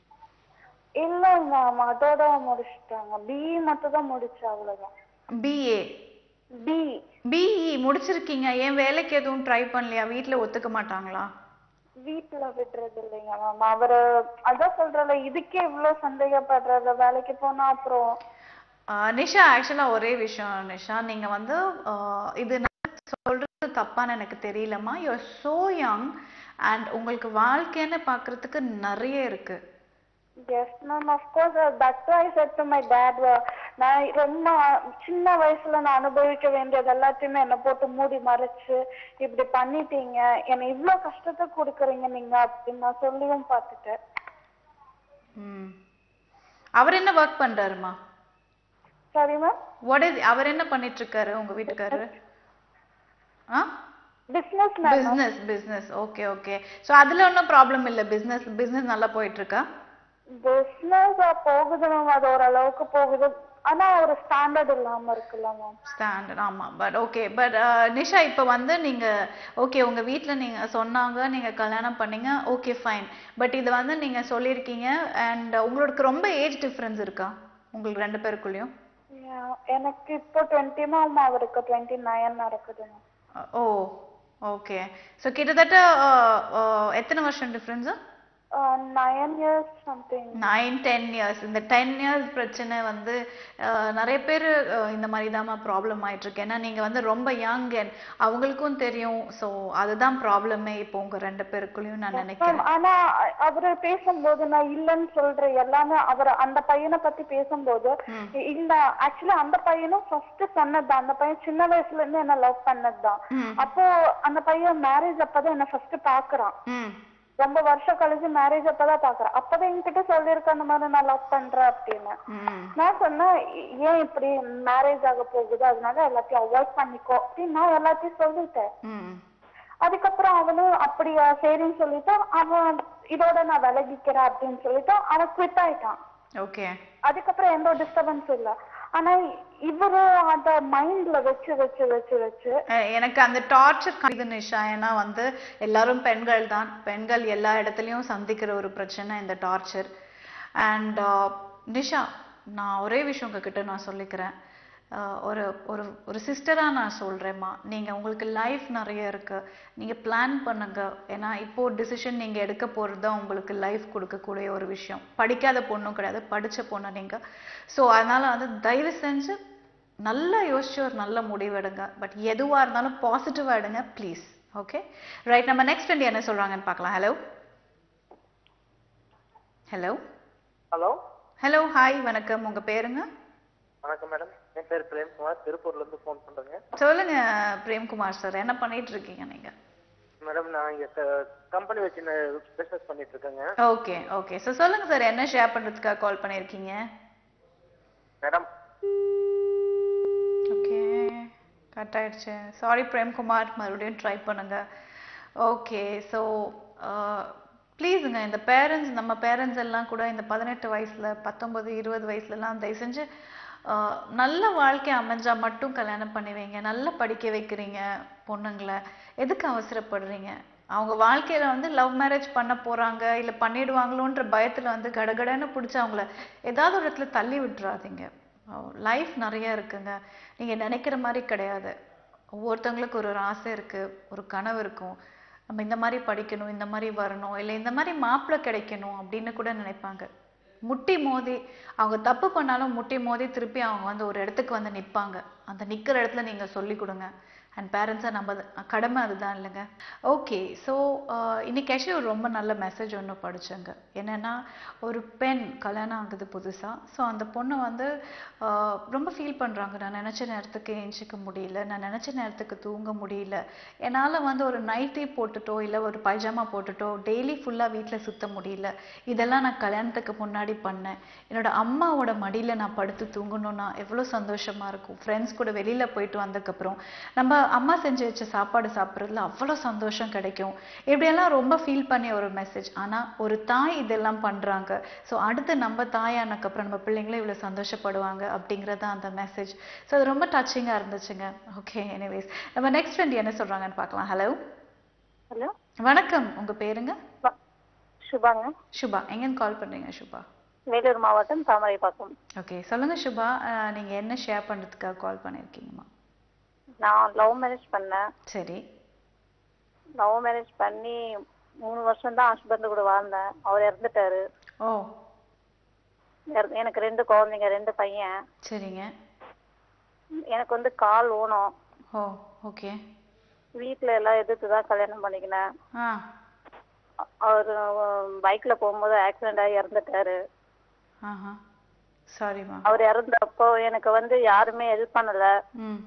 இல்ல மேம் அதோட முடிச்சிட்டாங்க பிஇ மட்டும் தான் முடிச்சேன் அவ்வளவுதான் பிஏ பி பிஇ முடிச்சிருக்கீங்க ஏன் வேலைக்கு எதுவும் ட்ரை பண்ணலையா வீட்ல ஒத்துக்க மாட்டாங்களா வீட்டுல விடுறது இல்லைங்க மேம் அவரு அதான் சொல்றல இதுக்கே இவ்வளவு சந்தேகப்படுறது வேலைக்கு போனா அப்புறம் ஆஹ் நிஷா ஆக்சுவலா ஒரே விஷயம் நிஷா நீங்க வந்து ஆஹ் இது நான் சொல்றது தப்பான்னு எனக்கு தெரியலம்மா யூஆர் சோ யங் அண்ட் உங்களுக்கு வாழ்க்கைன்னு பார்க்கிறதுக்கு நிறைய இருக்கு yes ma'am of course that I said to my dad நான் ரொம்ப சின்ன வயசுல நான் அனுபவிக்க வேண்டியது எல்லாத்தையுமே என்னை போட்டு மூடி மறைச்சு இப்படி பண்ணிட்டீங்க என்னை இவ்ளோ கஷ்டத்தை கொடுக்குறீங்க நீங்க அப்படின்னு நான் சொல்லியும் பார்த்துட்டேன் ம் அவர் என்ன ஒர்க் பண்றாருமா சரி மேம் வாட் இஸ் அவர் என்ன பண்ணிட்டு இருக்காரு உங்க வீட்டுக்காரரு ஆ business ma'am business business okay okay so அதுல ஒன்றும் ப்ராப்ளம் இல்ல பிசினஸ் பிசினஸ் நல்லா போயிட்டு இருக்கா பிசினஸ் போகுது மேம் அது ஓரளவுக்கு போகுது ஆனா ஒரு ஸ்டாண்டர்ட் இல்லாம இருக்குல்ல மேம் ஸ்டாண்டர்ட் ஆமா பட் ஓகே பட் நிஷா இப்போ வந்து நீங்க ஓகே உங்க வீட்ல நீங்க சொன்னாங்க நீங்க கல்யாணம் பண்ணீங்க ஓகே ஃபைன் பட் இது வந்து நீங்க சொல்லியிருக்கீங்க அண்ட் உங்களுக்கு ரொம்ப ஏஜ் டிஃபரன்ஸ் இருக்கா உங்களுக்கு ரெண்டு பேருக்குள்ளயும் Yeah, எனக்கு இப்போ டுவெண்ட்டி மேம் அவருக்கு டுவெண்ட்டி நைன் நடக்குது ma'am ah, oh okay so கிட்டத்தட்ட அஹ், அஹ், எத்தனை வருஷம் difference nine years something nine ten years இந்த டென் இயர்ஸ் பிரச்சனை வந்து அஹ், நிறைய பேர் இந்த மாதிரி தாம்மா ப்ராப்ளம் ஆயிட்டு இருக்கு ஏன்னா நீங்க வந்து ரொம்ப யங் அண்ட் அவங்களுக்கும் தெரியும் ஸோ அதுதான் ப்ராப்ளமே இப்போ உங்க ரெண்டு பேருக்குள்ளயும் நான் நினைக்கிறேன் ஆனா அ- அவரு பேசும்போது நான் இல்லைன்னு சொல்றேன் எல்லாமே அவர் அந்த பையனை பத்தி பேசும்போது இ- இல்ல ஆக்சுவலி அந்த பையனும் ஃபர்ஸ்ட் சொன்னதுதான் அந்த பையன் சின்ன வயசுல இருந்து என்ன லவ் பண்ணதுதான் ம். அப்போ அந்த பையன் மேரேஜ் அப்பதான் என்ன ஃபர்ஸ்ட் பாக்குறான் ம் ரொம்ப வருஷம் கழிச்சு மேரேஜ் அப்பதான் பாக்குறான் அப்பதான் என்கிட்ட சொல்லியிருக்க அந்த மாதிரி நான் லவ் பண்றேன் அப்படின்னு ம் நான் சொன்னேன் "ஏ- ஏன் இப்படி மேரேஜ் ஆக போகுது அதனால எல்லாத்தையும் அவாய்ட் பண்ணிக்கோ அப்படின்னு நான் எல்லாத்தையும் சொல்லிட்டேன் ம் அதுக்கப்புறம் அவனும் அப்படியா சரின்னு சொல்லிட்டு அவன் இதோட நான் விலகிக்கிறேன் அப்படின்னு சொல்லிட்டு அவன் குவிட் ஆயிட்டான் ஓகே அதுக்கப்புறம் எந்த ஒரு டிஸ்டர்பன்ஸும் இல்ல ஆனா இவரு அத மைண்ட்ல வச்சு வச்சு வச்சு வச்சு அஹ் எனக்கு அந்த டார்ச்சர் இது நிஷா ஏன்னா வந்து எல்லாரும் பெண்கள் தான் பெண்கள் எல்லா இடத்துலயும் சந்திக்கிற ஒரு பிரச்சனை இந்த டார்ச்சர் அண்ட் நிஷா நான் ஒரே விஷயம் உங்ககிட்ட நான் சொல்லிக்கிறேன் அஹ் ஒரு ஒரு ஒரு சிஸ்டராக நான் சொல்கிறேம்மா நீங்கள் உங்களுக்கு லைஃப் நிறைய இருக்கு நீங்கள் பிளான் பண்ணுங்க ஏன்னா இப்போ டிசிஷன் நீங்கள் எடுக்க போகிறது தான் உங்களுக்கு லைஃப் கொடுக்கக்கூடிய ஒரு விஷயம் படிக்காத பொண்ணும் கிடையாது படித்த பொண்ணு நீங்கள் ஸோ அதனால் வந்து தயவு செஞ்சு நல்லா யோசிச்சு ஒரு நல்ல முடிவு எடுங்க பட் எதுவாக இருந்தாலும் பாசிட்டிவாக எடுங்க ப்ளீஸ் ஓகே ரைட் நம்ம நெக்ஸ்ட் ஃப்ரெண்ட் என்ன சொல்கிறாங்கன்னு பார்க்கலாம் hello hello hello hello hi வணக்கம் உங்கள் பேருங்க வணக்கம் மேடம் என் பேர் பிரேம்குமார் திருப்பூர்ல இருந்து ஃபோன் பண்றேங்க சொல்லுங்க பிரேம்குமார் சார் என்ன பண்ணிட்டு இருக்கீங்க நீங்க மேடம் நான் இங்க கம்பெனி வச்சு பிசினஸ் பண்ணிட்டு இருக்கேங்க ஓகே ஓகே ஸோ சொல்லுங்க சார் என்ன ஷேர் பண்றதுக்காக கால் பண்ணியிருக்கீங்க மேடம் ஓகே கட் ஆயிடுச்சு சாரி பிரேம்குமார் மறுபடியும் ட்ரை பண்ணுங்க ஓகே ஸோ ப்ளீஸுங்க இந்த பேரண்ட்ஸ் நம்ம பேரண்ட்ஸ் எல்லாம் கூட இந்த பதினெட்டு வயசுல பத்தொன்பது இருபது வயசுலலாம் தயவு செஞ்சு ஆஹ், நல்ல வாழ்க்கை அமைஞ்சா மட்டும் கல்யாணம் பண்ணி வைங்க நல்லா படிக்க வைக்கிறீங்க பொண்ணுங்களை எதுக்கு அவசரப்படுறீங்க அவங்க வாழ்க்கையில வந்து லவ் மேரேஜ் பண்ண போறாங்க இல்ல பண்ணிடுவாங்களோன்ற பயத்துல வந்து கடகடன்னு பிடிச்சி அவங்கள ஏதாவது ஒரு இடத்துல தள்ளி விட்டுறாதீங்க லைஃப் நிறைய இருக்குங்க நீங்க நினைக்கிற மாதிரி கிடையாது ஒவ்வொருத்தவங்களுக்கு ஒரு ஒரு ஆசை இருக்கு ஒரு கனவு இருக்கும் நம்ம இந்த மாதிரி படிக்கணும் இந்த மாதிரி வரணும் இல்லை இந்த மாதிரி மாப்பிள்ளை கிடைக்கணும் அப்படின்னு கூட நினைப்பாங்க முட்டி மோதி அவங்க தப்பு பண்ணாலும் முட்டி மோதி திருப்பி அவங்க வந்து ஒரு இடத்துக்கு வந்து நிப்பாங்க அந்த நிக்கிற இடத்துல நீங்க சொல்லி கொடுங்க அண்ட் பேரண்ட்ஸாக நம்ம அது- கடமை அதுதான் இல்லைங்க ஓகே ஸோ இன்னைக்கு ஆக்சுவலி ஒரு ரொம்ப நல்ல மெசேஜ் ஒன்று படிச்சேங்க என்னன்னா ஒரு பெண் கல்யாணம் ஆகுது புதுசா ஸோ அந்த பொண்ணு வந்து ஆஹ், ரொம்ப ஃபீல் பண்றாங்க நான் நினைச்ச நேரத்துக்கு ஏஞ்சிக்க முடியல நான் நினைச்ச நேரத்துக்கு தூங்க முடியல என்னால வந்து ஒரு நைட்டி போட்டுட்டோ இல்லை ஒரு பைஜாமா போட்டுட்டோ டெய்லி ஃபுல்லா வீட்டில் சுத்த முடியல இதெல்லாம் நான் கல்யாணத்துக்கு முன்னாடி பண்ணேன் என்னோட அம்மாவோட மடியில நான் படுத்து தூங்கணும்னா எவ்வளோ சந்தோஷமா இருக்கும் ஃப்ரெண்ட்ஸ் கூட வெளியில போயிட்டு வந்ததுக்கப்புறம் நம்ம அம்மா செஞ்சு வச்ச சாப்பாடு சாப்பிட்றதுல அவ்வளோ சந்தோஷம் கிடைக்கும் இப்படியெல்லாம் ரொம்ப ஃபீல் பண்ணி ஒரு மெசேஜ் ஆனா ஒரு தாய் இதெல்லாம் பண்றாங்க ஸோ அடுத்து நம்ம தாயானக்கப்புறம் நம்ம பிள்ளைங்களும் இவ்வளோ சந்தோஷப்படுவாங்க அப்படிங்கிறது தான் அந்த மெசேஜ் ஸோ அது ரொம்ப டச்சிங்காக இருந்துச்சுங்க ஓகே எனிவேஸ் நம்ம நெக்ஸ்ட் ஃப்ரெண்ட் என்ன சொல்றாங்கன்னு பார்க்கலாம் ஹலோ ஹலோ வணக்கம் உங்க பேருங்க சுபாங்க சுபா எங்கேருந்து கால் பண்றீங்க சுபா வேலூர் மாவட்டம் தாமரைப்பாக்கம் ஓகே சொல்லுங்க சுபா அஹ், நீங்க என்ன ஷேர் பண்றதுக்காக கால் பண்ணிருக்கீங்கம்மா நான் லவ் மேரேஜ் பண்ணேன் சரி லவ் மேரேஜ் பண்ணி மூணு வருஷம் தான் ஹஸ்பண்ட் கூட வாழ்ந்தேன் அவர் இறந்துட்டாரு ஓ இறந்து- எனக்கு ரெண்டு குழந்தைங்க ரெண்டு பையன் சரிங்க எனக்கு வந்து கால் ஊனம் ஓ ஓகே வீட்ல எல்லாம் எதிர்த்து தான் கல்யாணம் பண்ணிக்கினேன் ஆ அவர் பைக்ல போகும்போது ஆக்சிடென்ட் ஆகி இறந்துட்டாரு ஆஹா சாரிம்மா அவர் இறந்தப்போ எனக்கு வந்து யாருமே ஹெல்ப் பண்ணல ம்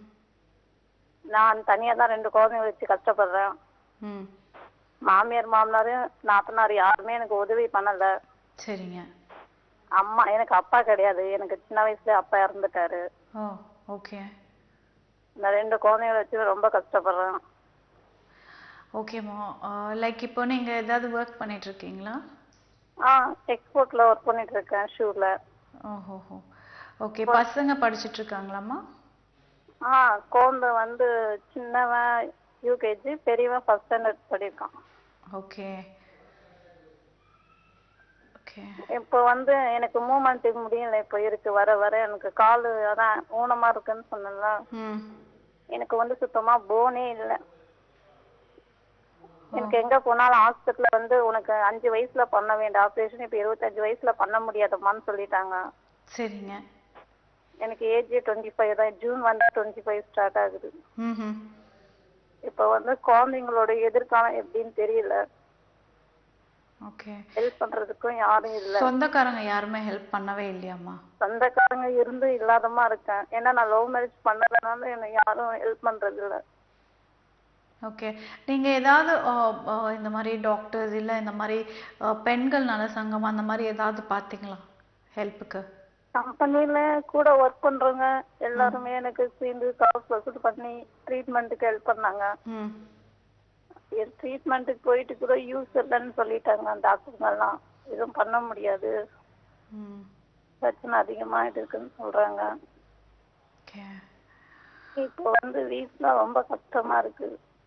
நான் தனியா தான் ரெண்டு குழந்தைங்க வச்சு கஷ்டப்படுறேன் ம் மாமியார் மாமனார் நாத்தனார் யாருமே எனக்கு உதவி பண்ணல சரிங்க அம்மா எனக்கு அப்பா கிடையாது எனக்கு சின்ன வயசுல அப்பா இறந்துட்டாரு ஓ ஓகே நான் ரெண்டு குழந்தைகளை வச்சு ரொம்ப கஷ்டப்படுறேன் ஓகேம்மா லைக் இப்போ நீங்க ஏதாவது ஒர்க் பண்ணிட்டு இருக்கீங்களா ஆ எக்ஸ்போர்ட்ல ஒர்க் பண்ணிட்டு இருக்கேன் ஷூல ஓஹோஹோ ஓகே பசங்க படிச்சிட்டு இருக்காங்களாம்மா ஆ குழந்தை வந்து சின்னவன் யூகேஜி பெரியவன் ஃபர்ஸ்ட் ஸ்டாண்டர்ட் படியிருக்கான் ஓகே ஓகே இப்போ வந்து எனக்கு மூமெண்ட் முடியல இப்போ இருக்கு வர வர எனக்கு கால் அதான் ஊனமா இருக்குன்னு சொன்னேன்ல ம் எனக்கு வந்து சுத்தமா போனே இல்லை எனக்கு எங்க போனாலும் ஹாஸ்பிட்டல்ல வந்து உனக்கு அஞ்சு வயசுல பண்ண வேண்டிய ஆபரேஷன் இப்ப இருபத்தஞ்சு வயசுல பண்ண முடியாதம்மான்னு சொல்லிட்டாங்க சரிங்க எனக்கு ஏஜ் டுவெண்ட்டி ஃபைவ் தான் ஜூன் வந்தா டுவெண்ட்டி ஃபைவ் ஸ்டார்ட் ஆகுது ம் இப்போ வந்து குழந்தைங்களோட எதிர்காலம் எப்படின்னு தெரியல ஓகே ஹெல்ப் பண்றதுக்கும் யாரும் இல்ல சொந்தக்காரங்க யாருமே ஹெல்ப் பண்ணவே இல்லையாம்மா சொந்தக்காரங்க இருந்தும் இல்லாதமா இருக்கேன் ஏன்னா நான் லவ் மேரேஜ் பண்ணதுனால எனக்கு யாரும் ஹெல்ப் பண்றது இல்ல ஓகே நீங்க ஏதாவது அஹ், அஹ், இந்த மாதிரி டாக்டர்ஸ் இல்ல இந்த மாதிரி அஹ், பெண்கள் நல சங்கம் அந்த மாதிரி ஏதாவது பாத்தீங்களா ஹெல்ப்புக்கு கம்பெனில கூட ஒர்க் பண்றவங்க எல்லாருமே எனக்கு சேர்ந்து காசு வசூல் பண்ணி ட்ரீட்மெண்ட்டுக்கு ஹெல்ப் பண்ணாங்க ம் ட்ரீட்மெண்ட்டுக்கு போயிட்டு கூட யூஸ் இல்லைன்னு சொல்லிட்டாங்க டாக்டருங்க எல்லாம் எதுவும் பண்ண முடியாது ம் பிரச்சனை அதிகமாயிட்டு இருக்குன்னு சொல்றாங்க ஓகே இப்போ வந்து வீட்டுல ரொம்ப கஷ்டமா இருக்கு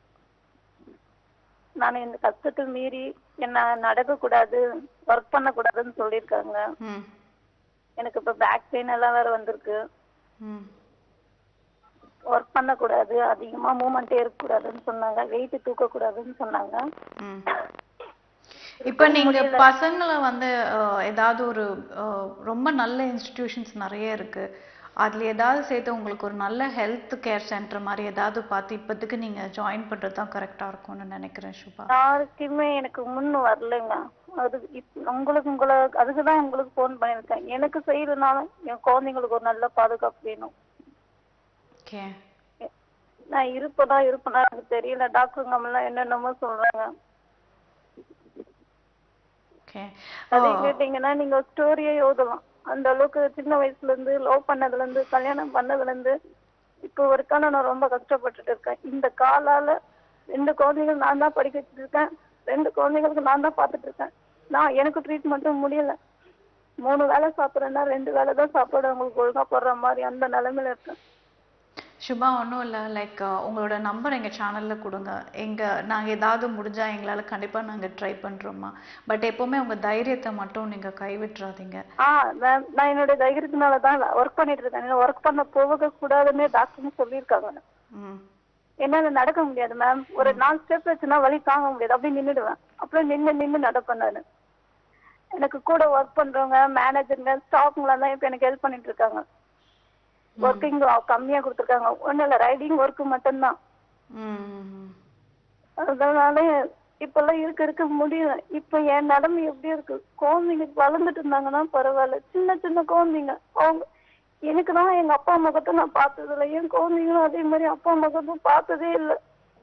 நான் இந்த கஷ்டத்தை மீறி என்ன நடக்க கூடாது ஒர்க் பண்ண கூடாதுன்னு சொல்லியிருக்காங்க ம் எனக்கு இப்ப பேக் பெயின் எல்லாம் வேற வந்திருக்கு ம் ஒர்க் பண்ண கூடாது அதிகமா மூமெண்டே இருக்க கூடாதுன்னு சொன்னாங்க வெயிட் தூக்க கூடாதுன்னு சொன்னாங்க ம் இப்போ நீங்க பசங்களை வந்து அஹ், ஏதாவது ஒரு அஹ், ரொம்ப நல்ல இன்ஸ்டிடியூஷன்ஸ் நிறைய இருக்கு அதுல ஏதாவது சேர்த்து உங்களுக்கு ஒரு நல்ல ஹெல்த் கேர் சென்டர் மாதிரி ஏதாவது பார்த்து இப்போதைக்கு நீங்க ஜாயின் பண்றது தான் கரெக்டா இருக்கும்னு நினைக்கிறேன் சுபா யாருக்குமே எனக்கு முன்னு வரலைங்க அது இப்- உங்களுக்கு உங்களை அதுக்குதான் உங்களுக்கு ஃபோன் பண்ணியிருக்கேன் எனக்கு செய்யறதுனால என் குழந்தைங்களுக்கு ஒரு நல்ல பாதுகாப்பு வேணும் ஓகே நான் இருப்பேனா இருப்பேனா எனக்கு தெரியல டாக்டருங்க எல்லாம் என்னென்னமோ சொல்றாங்க ஓகே அதை கேட்டீங்கன்னா நீங்க ஸ்டோரியே எழுதலாம் அந்த அளவுக்கு சின்ன வயசுல இருந்து லவ் பண்ணதுல இருந்து கல்யாணம் பண்ணதுல இருந்து இப்போ வரைக்கும் நான் ரொம்ப கஷ்டப்பட்டுட்டு இருக்கேன் இந்த காலால ரெண்டு குழந்தைகள் நான் தான் படிக்க வச்சுட்டு இருக்கேன் ரெண்டு குழந்தைகளுக்கு நான் தான் பார்த்துட்டு இருக்கேன் நான் எனக்கு ட்ரீட்மெண்ட்டும் முடியல மூணு வேளை சாப்பிட்றேன்னா ரெண்டு வேளை தான் சாப்பாடு அவங்களுக்கு ஒழுங்கா போடுற மாதிரி அந்த நிலைமையில இருக்கேன் சுபா ஒன்றும் இல்லை லைக் உங்களோட நம்பர் எங்கள் சேனலில் கொடுங்க எங்கள் நாங்கள் ஏதாவது முடிஞ்சால் எங்களால் கண்டிப்பாக நாங்கள் ட்ரை பண்ணுறோம்மா பட் எப்போவுமே உங்கள் தைரியத்தை மட்டும் நீங்கள் கைவிட்டுறாதீங்க ஆ நான் நான் என்னுடைய தைரியத்தினால தான் ஒர்க் பண்ணிட்டு இருக்கேன் ஒர்க் பண்ண போக கூடாதுன்னு டாக்டர்னு சொல்லியிருக்காங்க ம் என்னால நடக்க முடியாது மேம் ஒரு நாலு ஸ்டெப் வச்சுனா வலி தாங்க முடியாது அப்படியே நின்னுடுவேன் அப்புறம் நின்னு நின்னு நடப்பேன் நானு எனக்கு கூட ஒர்க் பண்றவங்க மேனேஜருங்க ஸ்டாஃப்ங்களா தான் இப்ப எனக்கு ஹெல்ப் பண்ணிட்டு இருக்காங்க ஒர்க்கிங் கம்மியா கொடுத்துருக்காங்க ஒண்ணும் இல்ல ரைடிங் ஒர்க் மட்டும்தான் ம் அதனால இப்பெல்லாம் இருக்க இருக்க முடியல இப்ப என் நிலைமை எப்படி இருக்கு குழந்தைங்க வளர்ந்துட்டு இருந்தாங்கன்னா பரவாயில்ல சின்ன சின்ன குழந்தைங்க அவங்க எனக்கு தான் எங்க அப்பா முகத்தை நான் பார்த்தது இல்லை என் குழந்தைங்களும் அதே மாதிரி அப்பா முகத்தும் பார்த்ததே இல்லை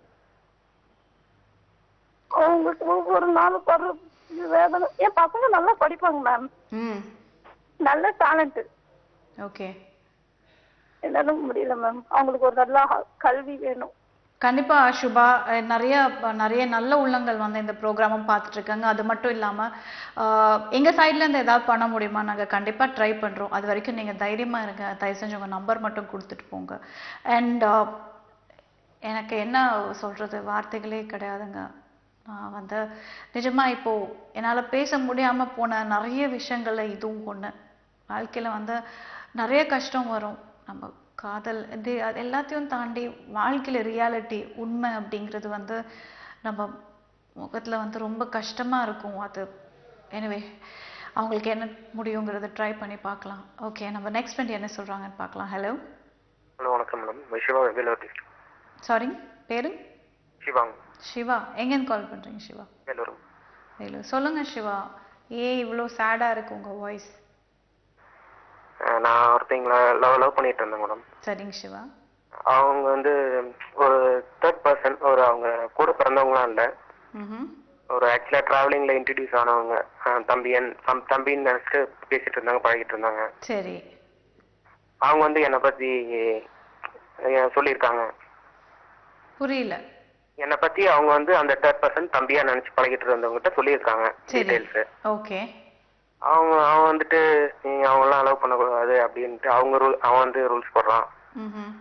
அவங்களுக்கு ஒவ்வொரு நாளும் படுற வேதனை என் பசங்க நல்லா படிப்பாங்க மேம் ம் நல்ல டேலண்ட் ஓகே என்னால முடியல மேம் அவங்களுக்கு ஒரு நல்ல ஹ- கல்வி வேணும் கண்டிப்பா சுபா அஹ் நிறைய ப- நிறைய நல்ல உள்ளங்கள் வந்து இந்த ப்ரோக்ராமும் பார்த்துட்டு இருக்காங்க அது மட்டும் இல்லாம ஆஹ் எங்க சைட்ல இருந்து ஏதாவது பண்ண முடியுமா நாங்க கண்டிப்பா ட்ரை பண்றோம் அது வரைக்கும் நீங்க தைரியமா இருங்க தயவு செஞ்சு உங்க நம்பர் மட்டும் கொடுத்துட்டு போங்க அண்ட் எனக்கு என்ன சொல்றது வார்த்தைகளே கிடையாதுங்க நான் வந்து நிஜமா இப்போ என்னால பேச முடியாம போன நிறைய விஷயங்கள்ல இதுவும் ஒண்ணு வாழ்க்கையில வந்து நிறைய கஷ்டம் வரும் நம்ம காதல் இது அது எல்லாத்தையும் தாண்டி வாழ்க்கையில ரியாலிட்டி உண்மை அப்படிங்கிறது வந்து நம்ம முகத்துல வந்து ரொம்ப கஷ்டமா இருக்கும் அது எனிவே அவங்களுக்கு என்ன முடியுங்கிறத ட்ரை பண்ணி பார்க்கலாம் ஓகே நம்ம நெக்ஸ்ட் ஃப்ரெண்ட் என்ன சொல்றாங்கன்னு பார்க்கலாம் ஹலோ ஹலோ வணக்கம் madam Shiva Vellore district sorry பேரு சிவாங்க சிவா எங்கேருந்து கால் பண்றீங்க சிவா வேலூர் வேலு சொல்லுங்க சிவா ஏன் இவ்வளோ சேடா இருக்கு உங்க வாய்ஸ் அஹ் நான் ஒருத்தங்கள லவ் லவ் பண்ணிட்டு இருந்தேன் மேடம் சரிங்க சிவா அவங்க வந்து ஒரு தேர்ட் பர்சன் ஒரு அவங்க கூட பிறந்தவங்களாம் இல்லை ம் ஒரு ஆக்சுவலாக ட்ராவலிங்கில் இன்ட்ரடியூஸ் ஆனவங்க அஹ் தம்பியன் தம் தம்பின்னு நினச்சிட்டு பேசிட்டு இருந்தாங்க பழகிட்டு இருந்தாங்க சரி அவங்க வந்து என்னை பற்றி சொல்லியிருக்காங்க புரியல என்னை பற்றி அவங்க வந்து அந்த தேர்ட் பர்சன் தம்பியா நினச்சி பழகிட்டு இருந்தவங்ககிட்ட சொல்லியிருக்காங்க சரி டீட்டெயில்ஸு ஓகே அவங்க அவன் வந்துட்டு நீ அவங்களாம் அலோவ் பண்ணக்கூடாது அப்படின்ட்டு அவங்க ரூல் அவன் வந்து ரூல்ஸ் போடுறான் ம்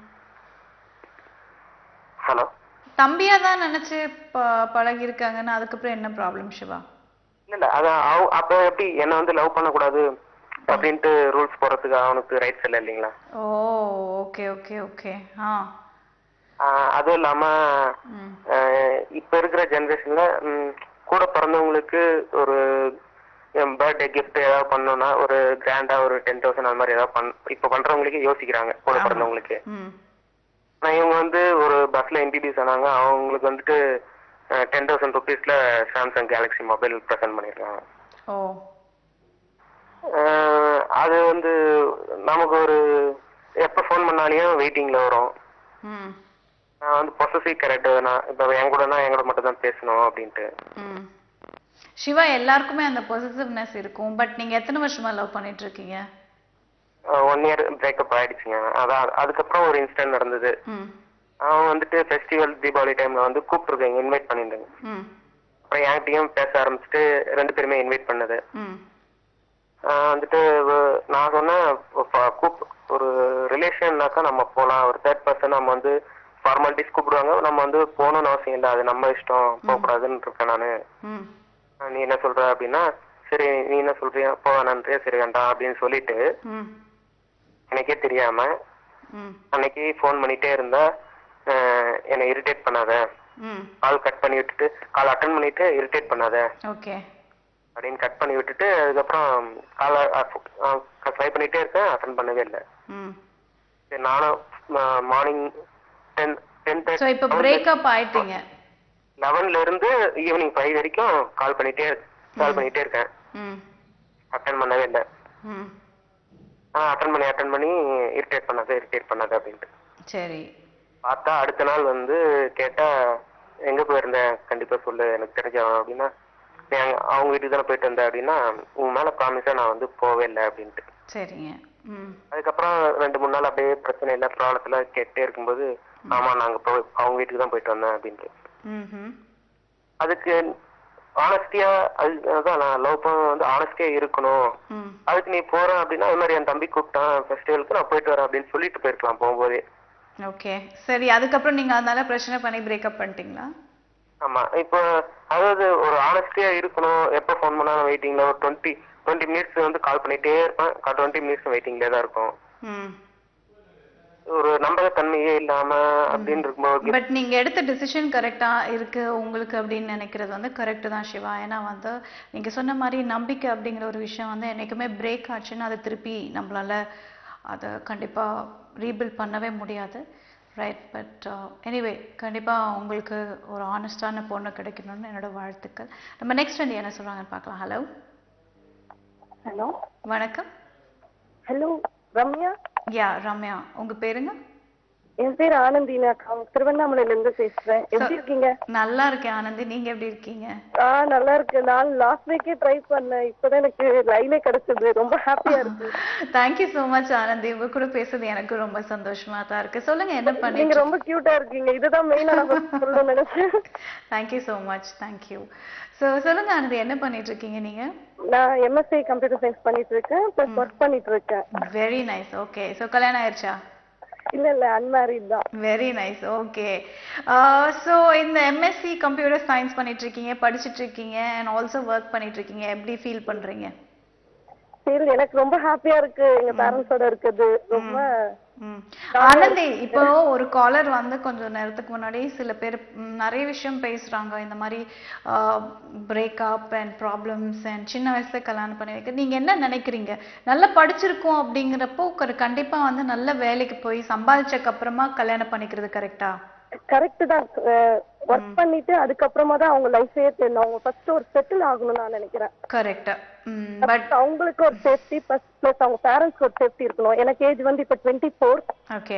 ஹலோ தம்பியா தான் நினைச்சு ப பழகி இருக்காங்கன்னா அதுக்கப்புறம் என்ன ப்ராப்ளம் சிவா இல்ல இல்ல அதான் அவ அப்ப எப்படி என்ன வந்து லவ் பண்ணக்கூடாது அப்படின்ட்டு ரூல்ஸ் போடுறதுக்கு அவனுக்கு ரைட்ஸ் இல்லை இல்லைங்களா ஓ ஓகே ஓகே ஓகே ஆ ஆஹ் அதுவும் இல்லாம ம் ஆஹ் இப்ப இருக்கிற ஜெனரேஷன்ல கூட பிறந்தவங்களுக்கு ஒரு பர்த்டே gift ஏதாவது பண்ணணும்னா ஒரு கிராண்டா ஒரு டென் தௌசண்ட் அந்த மாதிரி ஏதாவது பண் இப்ப பண்றவங்களுக்கு யோசிக்கிறாங்க கூட ஆமா. பிறந்தவங்களுக்கு ம் நான் இவங்க வந்து ஒரு பஸ்ல இன்ட்ரடியூஸ் ஆனாங்க அவங்களுக்கு வந்துட்டு டென் தௌசண்ட் ருபீஸ்ல சாம்சங் கேலக்ஸி மொபைல் ப்ரெசென்ட் பண்ணிருக்காங்க ஓ ஆஹ் அது வந்து நமக்கு ஒரு எப்போ ஃபோன் பண்ணாலையும் வெயிட்டிங்ல வரும் ம் நான் வந்து பொசசிவ் கேரக்டர் நான் இப்போ என் கூடனா என் கூட மட்டும் தான் பேசணும் அப்படின்ட்டு ம் சிவா எல்லாருக்குமே அந்த பொசிட்டிவ்னஸ் இருக்கும் பட் நீங்க எத்தனை வருஷமா லவ் பண்ணிட்டு இருக்கீங்க ஒன் இயர் பிரேக்கப் ஆயிடுச்சுங்க அதான் அதுக்கப்புறம் ஒரு இன்சிடென்ட் நடந்தது ம் அவன் வந்துட்டு ஃபெஸ்டிவல் தீபாவளி டைம்ல வந்து கூப்பிட்டுருக்கேன் இன்வைட் பண்ணியிருந்தேங்க ம் அப்புறம் என்கிட்டயும் பேச ஆரம்பிச்சுட்டு ரெண்டு பேருமே இன்வைட் பண்ணது ம் ஆஹ் வந்துட்டு வ- நான் சொன்னேன் ஃப- கூப் ஒரு ரிலேஷன்னாக்கா நம்ம போகலாம் ஒரு தேர்ட் பர்சன் நம்ம வந்து ஃபார்மாலிட்டிஸ் கூப்பிடுவாங்க நம்ம வந்து போகணும்னு அவசியம் இல்லை அது நம்ம இஷ்டம் போகக்கூடாதுன்னு இருக்கேன் நான் ம் நீ என்ன சொல்ற அப்படின்னா சரி நீ என்ன சொல்றியா போ வேணான்றியா சரி வேண்டாம் அப்படின்னு சொல்லிட்டு ம் எனக்கே தெரியாம ம் அன்னைக்கு ஃபோன் பண்ணிட்டே இருந்தா ஆஹ் என்னை இரிட்டேட் பண்ணாத ம் கால் கட் பண்ணி விட்டுட்டு கால் அட்டன் பண்ணிட்டு இரிட்டேட் பண்ணாத ஓகே அப்படின்னு கட் பண்ணி விட்டுட்டு அதுக்கப்புறம் காலை ட்ரை பண்ணிட்டே இருக்கேன் அட்டன் பண்ணவே இல்லை ம் சரி நானும் மார்னிங் டென் டென் ஸோ இப்போ பிரேக்கப் ஆயிட்டீங்க லெவன்ல இருந்து ஈவினிங் ஃபைவ் வரைக்கும் கால் பண்ணிட்டே கால் பண்ணிட்டே இருக்கேன் ம் அட்டன் பண்ணவே இல்லை ம் ஆ அட்டன் பண்ணி அட்டன் பண்ணி இரிட்டேட் பண்ணாத இரிட்டேட் பண்ணாத அப்படின்ட்டு சரி பார்த்தா அடுத்த நாள் வந்து கேட்டா எங்க போயிருந்த கண்டிப்பா சொல்லு எனக்கு தெரிஞ்சாகணும் அப்படின்னா நீ அங்க- அவங்க வீட்டுக்கு தானே போயிட்டு வந்த அப்படின்னா உன் மேல ப்ராமிஸா நான் வந்து போவே இல்லை அப்படின்ட்டு சரிங்க ம் அதுக்கப்புறம் ரெண்டு மூணு நாள் அப்படியே பிரச்சனை இல்லை ப்ராப்ளத்துல கேட்டே இருக்கும்போது ஆமா நாங்க போய் அவங்க வீட்டுக்கு தான் போயிட்டு வந்தேன் அப்படின்ட்டு ம் அதுக்கு ஆனஸ்டியா அது அதான் நான் லவ் பண்ண வந்து ஆனஸ்டியா இருக்கணும் ம் அதுக்கு நீ போற அப்படின்னா அது மாதிரி என் தம்பி கூப்பிட்டான் ஃபெஸ்டிவலுக்கு நான் போயிட்டு வரேன் அப்படின்னு சொல்லிட்டு போயிருக்கலாம் போகும்போதே ஓகே சரி அதுக்கப்புறம் நீங்க அதனால பிரச்சனை பண்ணி பிரேக்கப் பண்ணிட்டீங்களா ஆமா இப்போ அதாவது ஒரு ஆனஸ்டியா இருக்கணும் எப்போ ஃபோன் பண்ணாலும் வெயிட்டிங்ல ஒரு டுவெண்ட்டி டுவெண்ட்டி மினிட்ஸ் வந்து கால் பண்ணிட்டே இருப்பேன் டுவெண்ட்டி மினிட்ஸ் வெயிட்டிங்ல தான் இருக்கும் ம் ஒரு நம்பகத்தன்மையே இல்லாம அப்படின்னு இருக்கும்போது பட் நீங்க எடுத்த டிசிஷன் கரெக்டா இருக்கு உங்களுக்கு அப்படின்னு நினைக்கிறது வந்து கரெக்ட் தான் சிவா ஏன்னா வந்து நீங்க சொன்ன மாதிரி நம்பிக்கை அப்படிங்கிற ஒரு விஷயம் வந்து என்னைக்குமே பிரேக் ஆச்சுன்னா அதை திருப்பி நம்மளால அதை கண்டிப்பா ரீபில்ட் பண்ணவே முடியாது ரைட் பட் எனிவே கண்டிப்பா உங்களுக்கு ஒரு ஆனஸ்டான பொண்ணு கிடைக்கணும்னு என்னோட வாழ்த்துக்கள் நம்ம நெக்ஸ்ட் வந்து என்ன சொல்றாங்கன்னு பார்க்கலாம் ஹலோ ஹலோ வணக்கம் ஹலோ ரம்யா யா ரம்யா உங்க பேருங்க என் பேர் ஆனந்தினி அக்கா திருவண்ணாமலையில இருந்து பேசுறேன் எப்படி இருக்கீங்க நல்லா இருக்கேன் ஆனந்தி நீங்க எப்படி இருக்கீங்க ஆ நல்லா இருக்கு நான் லாஸ்ட் வீக்கே ட்ரை பண்ணேன் இப்பதான் எனக்கு லைனே கிடைச்சது ரொம்ப ஹாப்பியா இருக்கு தேங்க்யூ so மச் ஆனந்தி உங்க கூட பேசுறது எனக்கு ரொம்ப சந்தோஷமா தான் இருக்கு சொல்லுங்க என்ன நீங்க பண்ணிட்டு ரொம்ப கியூட்டா இருக்கீங்க இதுதான் மெயினா நான் சொல்லணும்னு நினைச்சேன் thank you so much thank you so சொல்லுங்க ஆனந்தி என்ன பண்ணிட்டு இருக்கீங்க நீங்க நான் எம்எஸ்சி கம்ப்யூட்டர் சயின்ஸ் பண்ணிட்டு இருக்கேன் பிளஸ் ஒர்க் பண்ணிட்டு இருக்கேன் வெரி நைஸ் ஓகே ஸோ கல்யாணம் ஆயிடுச்சா இல்ல இல்ல அன்மேரிட் தான் வெரி நைஸ் ஓகே ஸோ இந்த எம்எஸ்சி கம்ப்யூட்டர் சயின்ஸ் பண்ணிட்டு இருக்கீங்க படிச்சிட்டு இருக்கீங்க அண்ட் ஆல்சோ ஒர்க் பண்ணிட்டு இருக்கீங்க எப்படி ஃபீல் பண்றீங்க சரி எனக்கு ரொம்ப ஹாப்பியா இருக்கு எங்க பேரண்ட்ஸோட இருக்குது ரொம்ப ம். ஆனந்தி இப்போ ஒரு காலர் வந்து கொஞ்சம் நேரத்துக்கு முன்னாடி சில பேர் ம், நிறைய விஷயம் பேசுறாங்க இந்த மாதிரி பிரேக்கப் அண்ட் ப்ராப்ளம்ஸ் அண்ட் சின்ன வயசுல கல்யாணம் பண்ணி வைக்க நீங்க என்ன நினைக்கிறீங்க நல்லா படிச்சிருக்கோம் அப்படிங்கிறப்போ ஒரு கண்டிப்பா வந்து நல்ல வேலைக்கு போய் சம்பாதிச்சக்கு அப்புறமா கல்யாணம் பண்ணிக்கிறது கரெக்டா கரெக்ட் தான் ஒர்க் பண்ணிட்டு அதுக்கப்புறமா தான் அவங்க லைஃபே தெரியணும் அவங்க ஃபர்ஸ்ட் ஒரு செட்டில் ஆகணும்னு நான் நினைக்கிறேன் கரெக்ட் பட் First அவங்களுக்கு ஒரு சேஃப்டி பிளஸ் பிளஸ் அவங்க பேரண்ட்ஸ்க்கு ஒரு சேஃப்டி இருக்கணும் எனக்கு ஏஜ் வந்து இப்ப டுவெண்ட்டி ஃபோர் ஓகே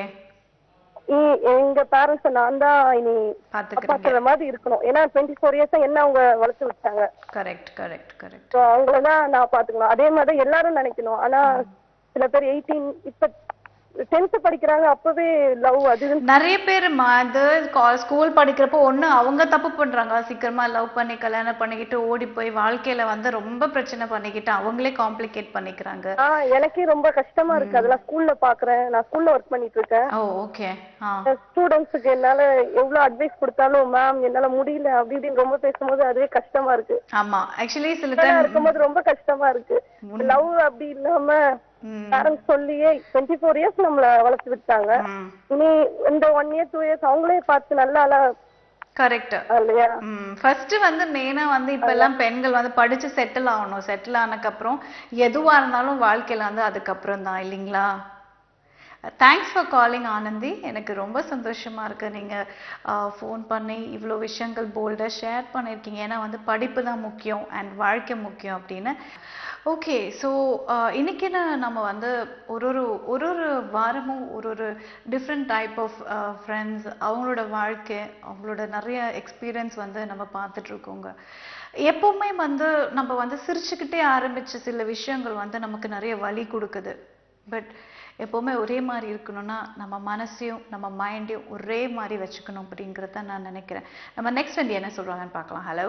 எங்க பேரண்ட்ஸ் நான் தான் இனி பாத்துக்கிறீங்க பாக்குற மாதிரி இருக்கணும் ஏன்னா டுவெண்ட்டி ஃபோர் இயர்ஸ் என்ன அவங்க வளர்த்து விட்டாங்க கரெக்ட் கரெக்ட் கரெக்ட் ஸோ அவங்கள தான் நான் பாத்துக்கணும் அதே மாதிரி தான் எல்லாரும் நினைக்கணும் ஆனா சில பேர் எயிட்டீன் இப்ப டென்த் படிக்கிறாங்க அப்பவே லவ் அது இதுன்னு நிறைய பேர் அது ஸ்கூல் படிக்கிறப்போ ஒண்ணு அவங்க தப்பு பண்றாங்க சீக்கிரமா லவ் பண்ணி கல்யாணம் பண்ணிக்கிட்டு ஓடி போய் வாழ்க்கையில வந்து ரொம்ப பிரச்சனை பண்ணிக்கிட்டு அவங்களே காம்ப்ளிகேட் பண்ணிக்கிறாங்க ஆ எனக்கே ரொம்ப கஷ்டமா இருக்கு அதெல்லாம் ஸ்கூல்ல பாக்குறேன் நான் ஸ்கூல்ல ஒர்க் பண்ணிட்டு இருக்கேன் ஓ ஓகே ஆ ஸ்டூடெண்ட்ஸுக்கு என்னால எவ்வளவு அட்வைஸ் கொடுத்தாலும் மேம் என்னால முடியல அப்படி இப்படின்னு ரொம்ப பேசும்போது அதுவே கஷ்டமா இருக்கு ஆமா ஆக்சுவலி சில இதெல்லாம் டைம் இருக்கும்போது ரொம்ப கஷ்டமா இருக்கு லவ் அப்படி இல்லாம பேரண்ட்ஸ் சொல்லியே டுவெண்ட்டி ஃபோர் இயர்ஸ் நம்மள வளர்த்து விட்டாங்க இனி இந்த ஒன் இயர் டூ இயர்ஸ் அவங்களே பார்த்து நல்லா அழ- கரெக்ட் இல்லையா ஃபர்ஸ்ட் வந்து மெயினா வந்து இப்ப எல்லாம் பெண்கள் வந்து படிச்சு செட்டில் ஆகணும் செட்டில் ஆனதுக்கு அப்புறம் எதுவா இருந்தாலும் வாழ்க்கையில வந்து அதுக்கப்புறம் தான் இல்லைங்களா தேங்க்ஸ் ஃபார் காலிங் ஆனந்தி எனக்கு ரொம்ப சந்தோஷமா இருக்கு நீங்க ஃபோன் பண்ணி இவ்வளோ விஷயங்கள் போல்டாக ஷேர் பண்ணியிருக்கீங்க ஏன்னா வந்து படிப்பு தான் முக்கியம் அண்ட் வாழ்க்கை முக்கியம் அப்படின்னு ஓகே ஸோ இன்னைக்கு என்ன நம்ம வந்து ஒரு ஒரு ஒரு ஒரு வாரமும் ஒரு ஒரு டிஃப்ரெண்ட் டைப் ஆஃப் ஃப்ரெண்ட்ஸ் அவங்களோட வாழ்க்கை அவங்களோட நிறைய எக்ஸ்பீரியன்ஸ் வந்து நம்ம பார்த்துட்டு இருக்கோங்க எப்பவுமே வந்து நம்ம வந்து சிரிச்சுக்கிட்டே ஆரம்பிச்ச சில விஷயங்கள் வந்து நமக்கு நிறைய வலி கொடுக்குது பட் எப்பவுமே ஒரே மாதிரி இருக்கணும்னா நம்ம மனசையும் நம்ம மைண்டையும் ஒரே மாதிரி வச்சுக்கணும் அப்படிங்கிறத நான் நினைக்கிறேன் நம்ம நெக்ஸ்ட் வந்து என்ன சொல்றாங்கன்னு பார்க்கலாம் ஹலோ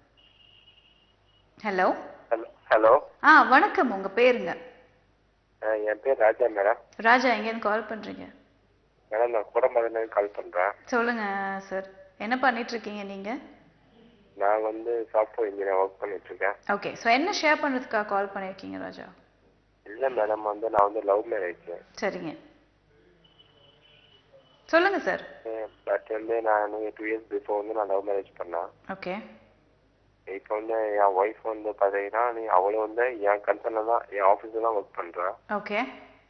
ஹலோ ஹலோ ஹலோ ஆ வணக்கம் உங்க பேருங்க என் பேர் ராஜா மேடம் ராஜா எங்கேருந்து கால் பண்றீங்க மேடம் நான் குடமதுலேருந்து கால் பண்றேன் சொல்லுங்க சார் என்ன பண்ணிட்டு இருக்கீங்க நீங்க நான் வந்து சாஃப்ட்வேர் இன்ஜினியர் ஒர்க் பண்ணிட்டு இருக்கேன் ஓகே ஸோ என்ன ஷேர் பண்றதுக்காக கால் பண்ணியிருக்கீங்க ராஜா இல்ல மேடம் வந்து நான் வந்து லவ் மேரேஜ் சரிங்க சொல்லுங்க சார் பட் வந்து நான் டூ இயர்ஸ் பிஃபோர் வந்து நான் லவ் மேரேஜ் பண்ணேன் ஓகே இப்போ வந்து என் ஒய்ஃப் வந்து பாத்தீங்கன்னா நீ அவளும் வந்து என் கம்பெனில தான் என் ஆஃபீஸ்ல தான் ஒர்க் பண்றா ஓகே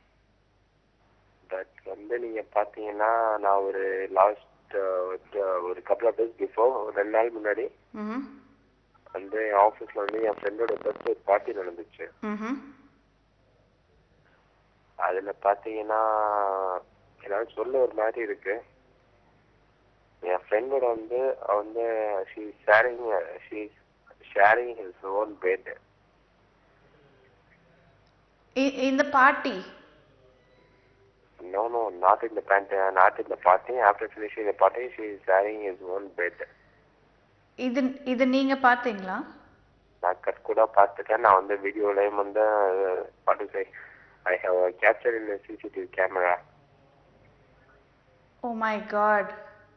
பட் வந்து நீங்க பாத்தீங்கன்னா நான் ஒரு லாஸ்ட் ஒரு கப்பல் ஆஃப் டேஸ் பிஃபோர் ரெண்டு நாள் முன்னாடி ம் வந்து என் ஆஃபீஸ்ல வந்து என் ஃப்ரெண்டோட பர்த்டே பார்ட்டி நடந்துச்சு ம் அதுல பாத்தீங்கன்னா ஏதாவது சொல்ல ஒரு மாதிரி இருக்கு ஃப்ரெண்டோட வந்து அவ வந்து she sharing she sharing his own bed இ- இந்த பாட்டி No, no, not in the pant, uh, not in the party. After finishing the party, she is sharing his own bed. இது இது நீங்க பாத்தீங்களா நான் கட் கூட பார்த்துட்டேன் நான் வந்து வீடியோலையும் வந்து பாட்டு I have capture in CCTV camera oh my god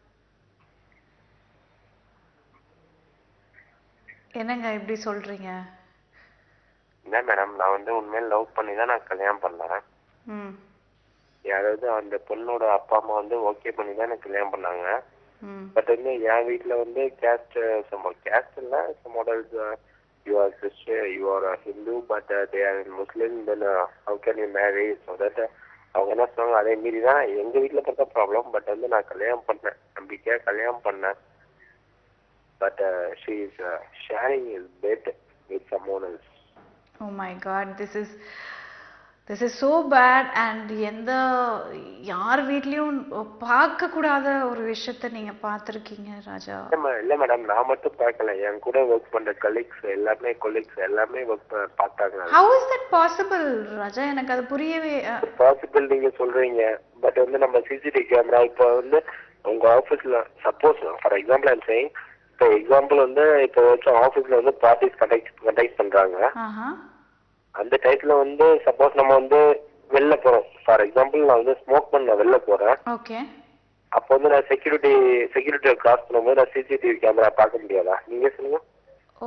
என்னங்க இப்படி சொல்றீங்க இல்லை மேடம் நான் வந்து உண்மையில லவ் பண்ணி தான் நான் கல்யாணம் பண்ணேன் ம் யாராவது அந்த பொண்ணோட அப்பா அம்மா வந்து ஓகே பண்ணி தான் எனக்கு கல்யாணம் பண்ணாங்க ம் பட் வந்து என் வீட்டில் வந்து கேஸ்ட் சம் கேஸ்ட் இல்லை some models you are Christian you are Hindu but they are Muslim then how can you marry so that அவங்க என்ன சொன்னாங்க அதே மீறி தான் எங்கள் வீட்டில் பார்த்தா ப்ராப்ளம் பட் வந்து நான் கல்யாணம் பண்ணேன் நம்பிக்கையாக கல்யாணம் பண்ணேன் but she is sharing is bed with someone else oh my god this is this is so bad and எந்த யார் வீட்லேயும் பார்க்கக்கூடாத ஒரு விஷயத்த நீங்கள் பார்த்துருக்கீங்க ராஜா இல்லை மேடம் நான் மட்டும் பார்க்கல என் கூட ஒர்க் பண்ணுற கலீக்ஸ் எல்லாமே கொலீக்ஸ் எல்லாமே ஒர்க் பார்த்தாங்க how is that possible Raja எனக்கு அது புரியவே அஹ், பாசிபிள் நீங்க சொல்றீங்க பட் வந்து நம்ம சிசிடிவி கேமரா இப்போ வந்து உங்க ஆபீஸ்ல suppose for example I'm saying இப்போ எக்ஸாம்பிள் வந்து இப்போ வச்சும் ஆபீஸ்ல வந்து பார்ட்டிஸ் கண்டக்ட் கண்டக்ட் பண்றாங்க ஆஹா அந்த டயத்துல வந்து சப்போஸ் நம்ம வந்து வெளில போறோம் ஃபார் எக்ஸாம்பிள் நான் வந்து ஸ்மோக் பண்ண வெளில போறேன் ஓகே அப்போ வந்து நான் செக்யூரிட்டி செக்யூரிட்டியை கிராஸ் பண்ணும்போது நான் சிசிடிவி கேமரா பார்க்க முடியாதா நீங்க சொல்லுங்க ஓ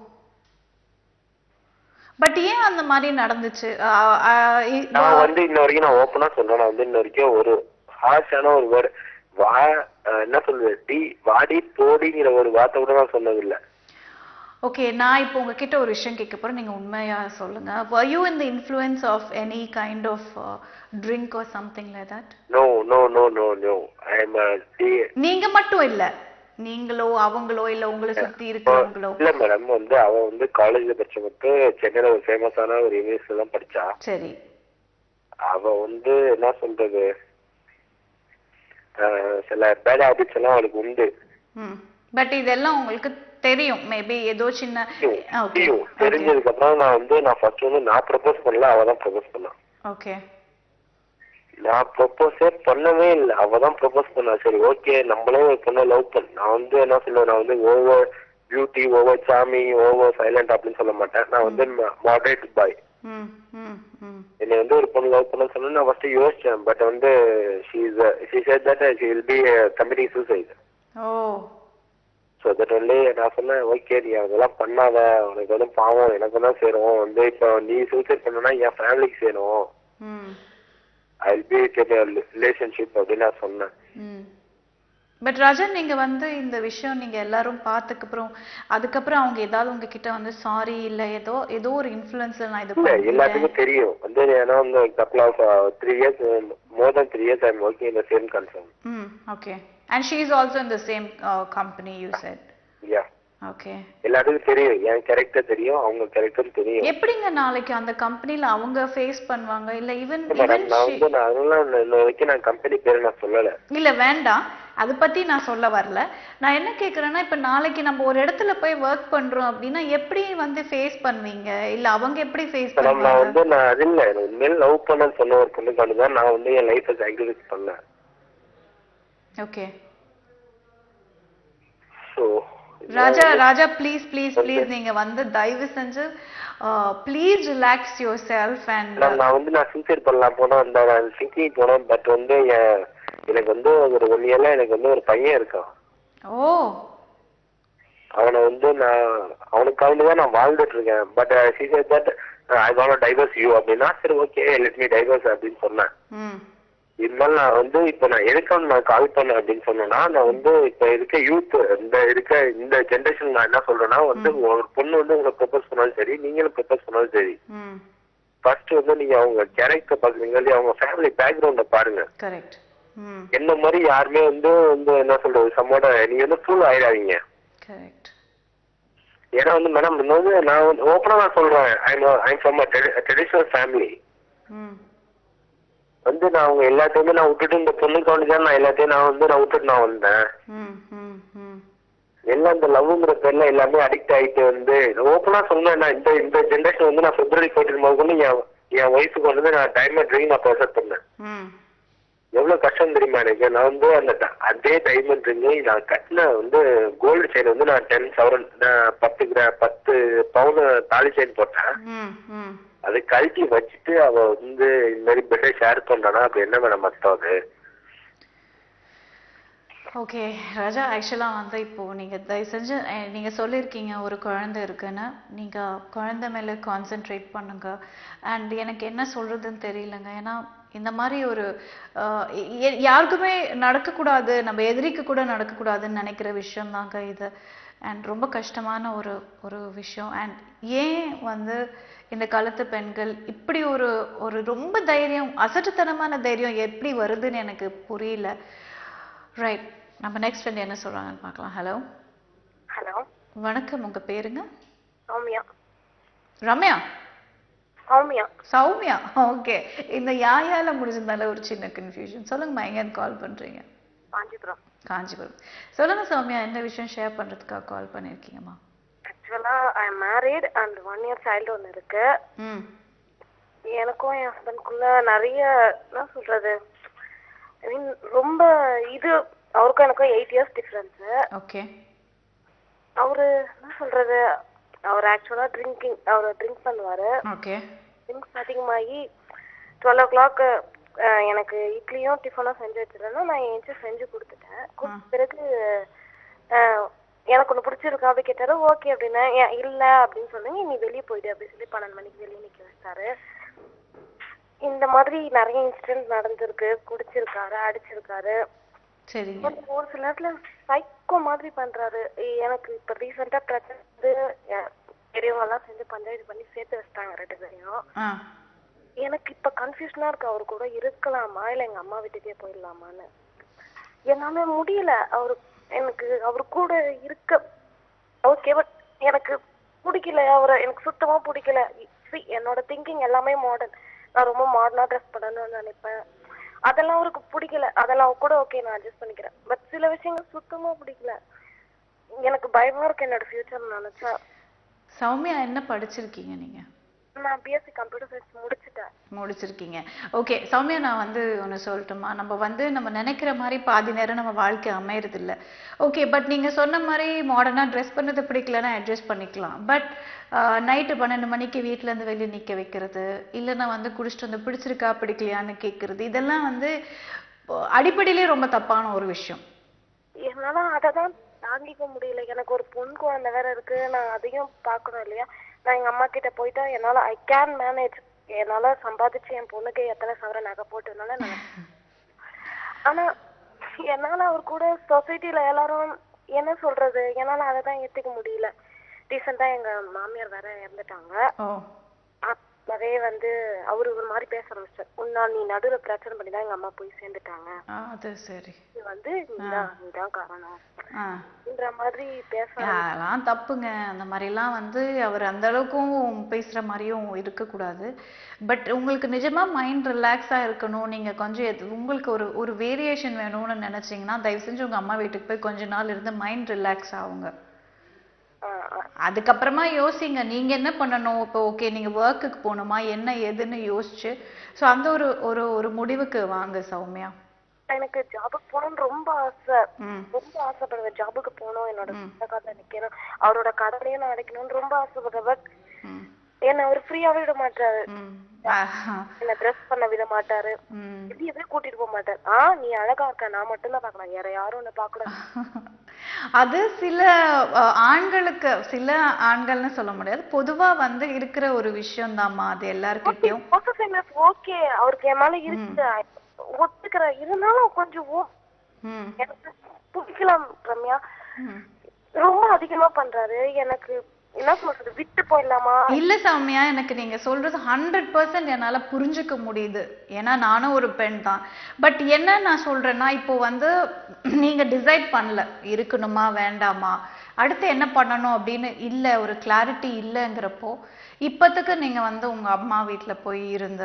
பட் ஏன் அந்த மாதிரி நடந்துச்சு அஹ், அஹ், இ- நான் வந்து இன்ன வரைக்கும் நான் ஓப்பனா சொல்றேன் நான் வந்து இன்ன வரைக்கும் ஒரு ஹார்ஷான ஒரு வேர்டு வா அஹ் என்ன சொல்றது டி வாடி போடிங்கிற ஒரு வார்த்தை கூட நான் சொன்னதில்லை ஓகே நான் இப்போ உங்ககிட்ட ஒரு விஷயம் கேட்க போறேன் நீங்க உண்மையா சொல்லுங்க were you in the influence of any kind of uh, drink or something like that no no no no no I am the நீங்க மட்டும் இல்ல நீங்களோ அவங்களோ இல்ல உங்களை சுத்தி இருக்கிறவங்களோ இல்ல மேடம் வந்து அவ வந்து காலேஜ்ல படிச்ச மட்டும் சென்னையில ஒரு ஃபேமஸான ஒரு யூனிவர்சிட்டி தான் படிச்சா சரி அவ வந்து என்ன சொல்றது அஹ் சில பேட் ஹேபிட்ஸ் எல்லாம் அவளுக்கு உண்டு ம் பட் இதெல்லாம் உங்களுக்கு தெரியும் மேபி ஏதோ சின்ன ஓகே தெரியும் தெரிஞ்சதுக்கு அப்புறம் நான் வந்து நான் ஃபர்ஸ்ட் வந்து நான் ப்ரப்போஸ் பண்ணல அவ தான் ப்ரப்போஸ் பண்ணா ஓகே நான் ப்ரொப்போஸே பண்ணவே இல்லை அவ தான் ப்ரொப்போஸ் பண்ணா சரி ஓகே நம்மளே ஒரு பொண்ணை லவ் பண்ண நான் வந்து என்ன சொல்லுவேன் நான் வந்து ஓவர் பியூட்டி ஓவர் சாமி ஓவர் சைலண்ட் அப்படின்னு சொல்ல மாட்டேன் நான் வந்து மாடரேட் பாய் ம் ம் ம் என்னை வந்து ஒரு பொண்ணு லவ் பண்ண சொன்னா நான் ஃபர்ஸ்ட் யோசிச்சேன் பட் வந்து she is she said that she will be committing suicide oh so that வந்து நான் சொன்னேன் ஓகே நீ அதெல்லாம் பண்ணாத உனக்கு வந்து பாவம் எனக்கு தான் சேரும் வந்து இப்போ நீ சூசைட் பண்ணனா என் ஃபேமிலிக்கு சேரும் ம் ஐ வில் பி ரிலேஷன்ஷிப் அப்படின்னு நான் சொன்னேன் ம் பட் ராஜன் நீங்க வந்து இந்த விஷயம் நீங்க எல்லாரும் பார்த்ததுக்கு அப்புறம் அதுக்கப்புறம் அவங்க ஏதாவது உங்ககிட்ட வந்து சாரி இல்ல ஏதோ ஏதோ ஒரு இன்ஃப்ளூயன்ஸ்ல நான் இது இல்ல பண்ணிட்டேன் எல்லாத்துக்கும் தெரியும் வந்து ஏன்னா வந்து couple of three years more then three years I'm working in the same concern ம் okay and she is also in the same company you said yeah okay எல்லாத்துக்கும் தெரியும் என் கேரக்டர் தெரியும் அவங்க கேரக்டர் தெரியும் எப்படிங்க நாளைக்கு அந்த கம்பெனில அவங்க ஃபேஸ் பண்ணுவாங்க இல்ல ஈவன் மேடம் ஈவன் நான் வந்து நான் அதெல்லாம் நான் இன்ன வரைக்கும் நான் கம்பெனி பேரை நான் சொல்லல இல்ல வேண்டாம் அது பத்தி நான் சொல்ல வரல நான் என்ன கேக்குறேன்னா இப்ப நாளைக்கு நம்ம ஒரு இடத்துல போய் ஒர்க் பண்றோம் அப்படின்னா எப்படி வந்து ஃபேஸ் பண்ணுவீங்க இல்ல அவங்க எப்படி ஃபேஸ் மேடம் நான் பண்ணுவாங்க வந்து நான் அது இல்லை எனக்கு உண்மையில லவ் பண்ணன்னு சொன்ன ஒரு பொண்ணுக்காண்டு தான் நான் வந்து என் லைஃப்பை சாக்ரிஃபைஸ் பண்ணேன் okay so Raja Raja please please please நீங்க வந்து தயவு செஞ்சு please relax yourself and madam நான் வந்து நான் சூசைட் பண்ணலாம் போனேன் அந்த சிங்கிங் போனேன் பட் வந்து என் எனக்கு வந்து ஒரு ஒன் இயர்ல எனக்கு வந்து ஒரு பையன் இருக்கான் ஓ அவனை வந்து நான் அவனுக்காண்டி தான் நான் வாழ்ந்துட்டு இருக்கேன் but she said that I want divorce you அப்படின்னா சரி ஓகே லெட் மீ டைவர்ஸ் அப்படின்னு சொன்னேன் ம் இருந்தாலும் நான் வந்து இப்போ நான் எதுக்காக நான் கால் பண்ணேன் அப்படின்னு சொன்னேன்னா நான் வந்து இப்போ இருக்க யூத் இந்த இருக்க இந்த ஜென்ரேஷன் நான் என்ன சொல்றேன்னா வந்து ஒரு பொண்ணு வந்து உங்களை ப்ரப்போஸ் பண்ணாலும் சரி நீங்களும் ப்ரப்போஸ் பண்ணாலும் சரி ம் ஃபர்ஸ்ட் வந்து நீங்க அவங்க கேரக்டர் பாக்குறீங்க இல்லையா அவங்க ஃபேமிலி பேக்ரவுண்ட பாருங்க கரெக்ட் ம் என்ன மாதிரி யாருமே வந்து வந்து என்ன சொல்றது சம்மோட நீங்க வந்து ஃபுல் ஆயிடாதீங்க கரெக்ட் ஏன்னா வந்து மேடம் இந்த வந்து நான் வந்து ஓப்பனா நான் சொல்றேன் I'm I'm from traditional family ம் வந்து நான் அவங்க எல்லாத்தையுமே நான் விட்டுட்டு இந்த பொண்ணுக்கு வந்து தான் நான் எல்லாத்தையும் நான் வந்து நான் விட்டுட்டு நான் வந்தேன் ம் ம் எல்லாம் இந்த லவ்ங்கிற பேர்ல எல்லாமே அடிக்ட் ஆயிட்டு வந்து ஓப்பனா சொன்னேன் நான் இந்த இந்த ஜென்ரேஷன் வந்து நான் பிப்ரவரி ஃபோர்டீன் முதல்ல என் என் ஒய்ஃபுக்கு வந்து நான் டைமண்ட் ரிங் நான் ப்ரெசர் பண்ணேன் ம் எவ்வளவு கஷ்டம் தெரியுமா எனக்கு நான் வந்து அந்த ட- அதே டைமண்ட் ரிங்கு நான் கட்டின வந்து கோல்டு செயின் வந்து நான் டென் சவரன் பத்து கிரா பத்து பவுன் தாலி செயின் போட்டேன் ம் ம் அது கழட்டி வச்சுட்டு அவ வந்து இந்த மாதிரி பெட்டை ஷேர் பண்றானா அப்ப என்ன மேடம் அர்த்தம் அது ஓகே ராஜா ஆக்சுவலாக வந்து இப்போ நீங்கள் தயவு செஞ்சு அஹ், நீங்க சொல்லியிருக்கீங்க ஒரு குழந்தை இருக்குன்னு நீங்க குழந்தை மேல கான்சென்ட்ரேட் பண்ணுங்க அண்ட் எனக்கு என்ன சொல்றதுன்னு தெரியலங்க ஏன்னா இந்த மாதிரி ஒரு அஹ், எ- யாருக்குமே நடக்கக்கூடாது நம்ம எதிரிக்கு கூட நடக்கக்கூடாதுன்னு நினைக்கிற விஷயம் தாங்க இது அண்ட் ரொம்ப கஷ்டமான ஒரு ஒரு விஷயம் அண்ட் ஏன் வந்து இந்த காலத்து பெண்கள் இப்படி ஒரு ஒரு ரொம்ப தைரியம் அசட்டுத்தனமான தைரியம் எப்படி வருதுன்னு எனக்கு புரியல ரைட் நம்ம நெக்ஸ்ட் ஃப்ரெண்ட் என்ன சொல்றாங்கன்னு பார்க்கலாம் ஹலோ ஹலோ வணக்கம் உங்க பேருங்க சௌமியா ரம்யா சௌமியா சௌமியா ஓகே இந்த யாயால முடிஞ்சிருந்தால ஒரு சின்ன கன்ஃபியூஷன் சொல்லுங்கம்மா எங்கேருந்து கால் பண்றீங்க காஞ்சிபுரம் காஞ்சிபுரம் சொல்லுங்க சௌமியா என்ன விஷயம் ஷேர் பண்றதுக்காக கால் பண்ணிருக்கீங்கம்மா ஆக்சுவலா I am married and one year child ஒன்று இருக்கு ம் எனக்கும் என் ஹஸ்பண்ட்குள்ள நிறைய என்ன சொல்றது ஐ மீன் ரொம்ப இது அவருக்கும் எனக்கும் எயிட் இயர்ஸ் டிஃப்ரென்ஸ் ஓகே அவரு என்ன சொல்றது அவர் ஆக்சுவலா ட்ரிங்கிங் அவர் ட்ரிங்க் பண்ணுவாரு ஓகே ட்ரிங்க்ஸ் அதிகமாகி டுவெல் ஓ கிளாக் எனக்கு இட்லியும் டிஃபனும் செஞ்சு வச்சிருந்தேன்னா நான் ஏஞ்சி செஞ்சு கொடுத்துட்டேன் கொடுத்த பிறகு அஹ், எனக்கு ஒன்று பிடிச்சிருக்கா அப்படி கேட்டாரு ஓகே அப்படின்னா ஏன் இல்லை அப்படின்னு சொன்னீங்க நீ வெளியே போயிடு அப்படின்னு சொல்லி பன்னெண்டு மணிக்கு வெளியே நிற்க வச்சாரு இந்த மாதிரி நிறைய இன்சிடென்ட் நடந்திருக்கு குடிச்சிருக்காரு அடிச்சிருக்காரு சரிங்க ஒரு- ஒரு சில நேரத்துல சைக்கோ மாதிரி பண்றாரு எ- எனக்கு இப்ப ரீசெண்டா பிரச்சனை வந்து எ- பெரியவங்க எல்லாம் சேர்ந்து பஞ்சாயத்து பண்ணி சேர்த்து வச்சிட்டாங்க ரெண்டு பேரையும் ஆ எனக்கு இப்ப கன்ஃபியூஷனா இருக்கு அவர் கூட இருக்கலாமா இல்ல எங்க அம்மா வீட்டுக்கே போயிடலாமான்னு என்னால முடியல அவரு எனக்கு அவர் கூட இருக்க ஓகே பட் எனக்கு பிடிக்கல அவரை எனக்கு சுத்தமா பிடிக்கல See, என்னோட திங்கிங் எல்லாமே மாடர்ன் நான் ரொம்ப மாடர்னா ட்ரெஸ் பண்ணணும்னு நினைப்பேன் அதெல்லாம் அவருக்கு பிடிக்கல அதெல்லாம் கூட ஓகே நான் அட்ஜஸ்ட் பண்ணிக்கிறேன் பட் சில விஷயங்கள் சுத்தமா பிடிக்கல எனக்கு பயமா இருக்கு என்னோட ஃபியூச்சர் நினைச்சா சௌமியா என்ன படிச்சிருக்கீங்க நீங்க நான் பிஎஸ்சி கம்ப்யூட்டர் சயின்ஸ் முடிச்சிட்டேன் முடிச்சிருக்கீங்க ஓகே சௌமியா நான் வந்து ஒன்று சொல்லட்டுமா நம்ம வந்து நம்ம நினைக்கிற மாதிரி பாதி நேரம் நம்ம வாழ்க்கை அமையறது இல்ல ஓகே பட் நீங்க சொன்ன மாதிரி மாடர்னாக ட்ரெஸ் பண்ணது பிடிக்கலன்னா அட்ஜஸ்ட் பண்ணிக்கலாம் பட் நைட்டு பன்னெண்டு மணிக்கு வீட்ல இருந்து வெளியே நிக்க வைக்கிறது இல்லைன்னா வந்து குடிச்சிட்டு வந்து பிடிச்சிருக்கா பிடிக்கலையான்னு கேட்கறது இதெல்லாம் வந்து அஹ், அடிப்படையிலே ரொம்ப தப்பான ஒரு விஷயம் என்னால அததான் தாங்கிக்க முடியல எனக்கு ஒரு பொன் குழந்தை வேற இருக்கு நான் அதையும் பார்க்கணும் இல்லையா நான் எங்க அம்மா கிட்ட போயிட்டா என்னால ஐ கேன் மேனேஜ் என்னால சம்பாதிச்சு என் பொண்ணுக்கு எத்தனை சவர நகை போட்டுனால நான் ஆனா என்னால அவர் கூட சொசைட்டில எல்லாரும் என்ன சொல்றது என்னால அதை தான் ஏத்துக்க முடியல ரீசெண்டா எங்க மாமியார் வேற இறந்துட்டாங்க ஓ அப்பவே வந்து அவரு ஒரு மாதிரி பேச ஆரம்பிச்சார் உன்னால் நீ நடுவுல பிரச்சனை பண்ணி தான் எங்க அம்மா போய் சேர்ந்துட்டாங்க ஆ, அது சரி இது வந்து நீதான் நீதான் காரணம் ஆ ன்ற மாதிரி பேச அதெல்லாம் தப்புங்க அந்த மாதிரிலாம் வந்து அவர் அந்த அளவுக்கும் பேசுற மாதிரியும் இருக்கக்கூடாது பட் உங்களுக்கு நிஜமா மைண்ட் ரிலாக்ஸா இருக்கணும் நீங்க கொஞ்சம் எது- உங்களுக்கு ஒரு ஒரு வேரியேஷன் வேணும்னு நினைச்சீங்கன்னா தயவு செஞ்சு உங்க அம்மா வீட்டுக்கு போய் கொஞ்ச நாள் இருந்து மைண்ட் ரிலாக்ஸ் ஆகுங்க அதுக்கப்புறமா யோசிங்க நீங்க என்ன பண்ணணும் இப்போ ஓகே நீங்க ஒர்க்குக்கு போகணுமா என்ன ஏதுன்னு யோசிச்சு ஸோ அந்த ஒரு ஒரு ஒரு முடிவுக்கு வாங்க சௌமியா எனக்கு ஜாபுக்கு போகணும்னு ரொம்ப ஆசை ம் ரொம்ப ஆசைப்படுவேன் ஜாபுக்கு போகணும் என்னோட சொந்த கால நிக்கணும் அவரோட கடனையும் நான் அடைக்கணும்னு ரொம்ப ஆசைப்படுறேன் பட் ம் என்ன அவர் ஃப்ரீயாவே விட மாட்டாரு ம் ஆஹா. என்ன ட்ரெஸ் பண்ண விட மாட்டாரு ம் வெளியவே கூட்டிட்டு போக மாட்டாரு ஆ நீ அழகா இருக்க நான் மட்டும்தான் பார்க்கலாம் வேற யாரும் உன்னை பார்க்கக்கூடாது அது சில அஹ், ஆண்களுக்கு சில ஆண்கள்னு சொல்ல முடியாது பொதுவா வந்து இருக்கிற ஒரு விஷயம் தாம்மா அது எல்லார்கிட்டயும் பொசசிவ்னஸ் ஓகே அவருக்கு என் மேல இருக்கு ஒத்துக்கிறேன் இருந்தாலும் கொஞ்சம் ஓ- ம் எனக்கு பிடிக்கலாம் ரம்யா ம். ரொம்ப அதிகமா பண்றாரு எனக்கு என்ன சொல்றது விட்டு போயிடலாமா இல்ல சௌமியா எனக்கு நீங்க சொல்றது ஹண்ட்ரட் பர்சன்ட் என்னால புரிஞ்சுக்க முடியுது ஏன்னா நானும் ஒரு பெண் தான் பட் என்ன நான் சொல்றேன்னா இப்போ வந்து நீங்க டிசைட் பண்ணல இருக்கணுமா வேண்டாமா அடுத்து என்ன பண்ணணும் அப்படின்னு இல்ல ஒரு கிளாரிட்டி இல்லைங்கிறப்போ இப்போத்துக்கு நீங்க வந்து உங்க அம்மா வீட்ல போய் இருந்து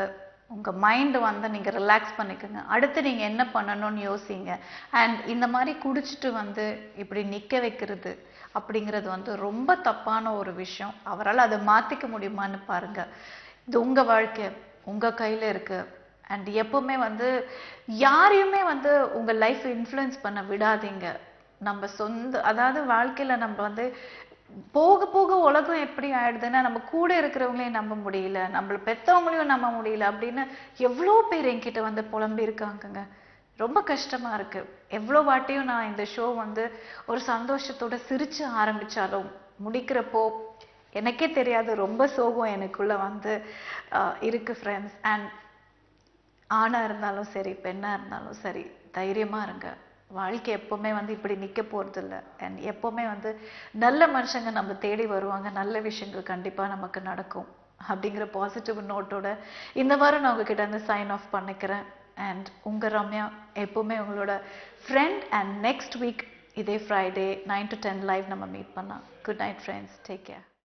உங்கள் மைண்டு வந்து நீங்கள் ரிலாக்ஸ் பண்ணிக்கோங்க அடுத்து நீங்கள் என்ன பண்ணணும்னு யோசிங்க அண்ட் இந்த மாதிரி குடிச்சிட்டு வந்து இப்படி நிற்க வைக்கிறது அப்படிங்கிறது வந்து ரொம்ப தப்பான ஒரு விஷயம் அவரால் அதை மாற்றிக்க முடியுமான்னு பாருங்க இது உங்கள் வாழ்க்கை உங்கள் கையில் இருக்கு அண்ட் எப்பவுமே வந்து யாரையுமே வந்து உங்கள் லைஃப் இன்ஃப்ளூயன்ஸ் பண்ண விடாதீங்க நம்ம சொந்த அதாவது வாழ்க்கையில் நம்ம வந்து போக போக உலகம் எப்படி ஆயிடுதுன்னா நம்ம கூட இருக்கிறவங்களையும் நம்ப முடியல நம்மள பெத்தவங்களையும் நம்ப முடியல அப்படின்னு எவ்வளோ பேர் என்கிட்ட வந்து புலம்பி இருக்காங்கங்க ரொம்ப கஷ்டமா இருக்கு எவ்வளோ வாட்டியும் நான் இந்த ஷோ வந்து ஒரு சந்தோஷத்தோட சிரிச்சு ஆரம்பிச்சாலும் முடிக்கிறப்போ எனக்கே தெரியாது ரொம்ப சோகம் எனக்குள்ள வந்து ஆஹ், இருக்கு ஃப்ரெண்ட்ஸ் அண்ட் ஆணா இருந்தாலும் சரி பெண்ணா இருந்தாலும் சரி தைரியமா இருங்க வாழ்க்கை எப்பவுமே வந்து இப்படி நிக்க போறது இல்ல அண்ட் எப்பவுமே வந்து நல்ல மனுஷங்க நம்ம தேடி வருவாங்க நல்ல விஷயங்கள் கண்டிப்பா நமக்கு நடக்கும் அப்படிங்கிற பாசிட்டிவ் நோட்டோட இந்த வாரம் நான் உங்ககிட்ட இருந்து சைன் ஆஃப் பண்ணிக்கிறேன் அண்ட் உங்க ரம்யா எப்பவுமே உங்களோட ஃப்ரெண்ட் அண்ட் நெக்ஸ்ட் வீக் இதே Friday nine to ten live நம்ம மீட் பண்ணலாம் good night friends take care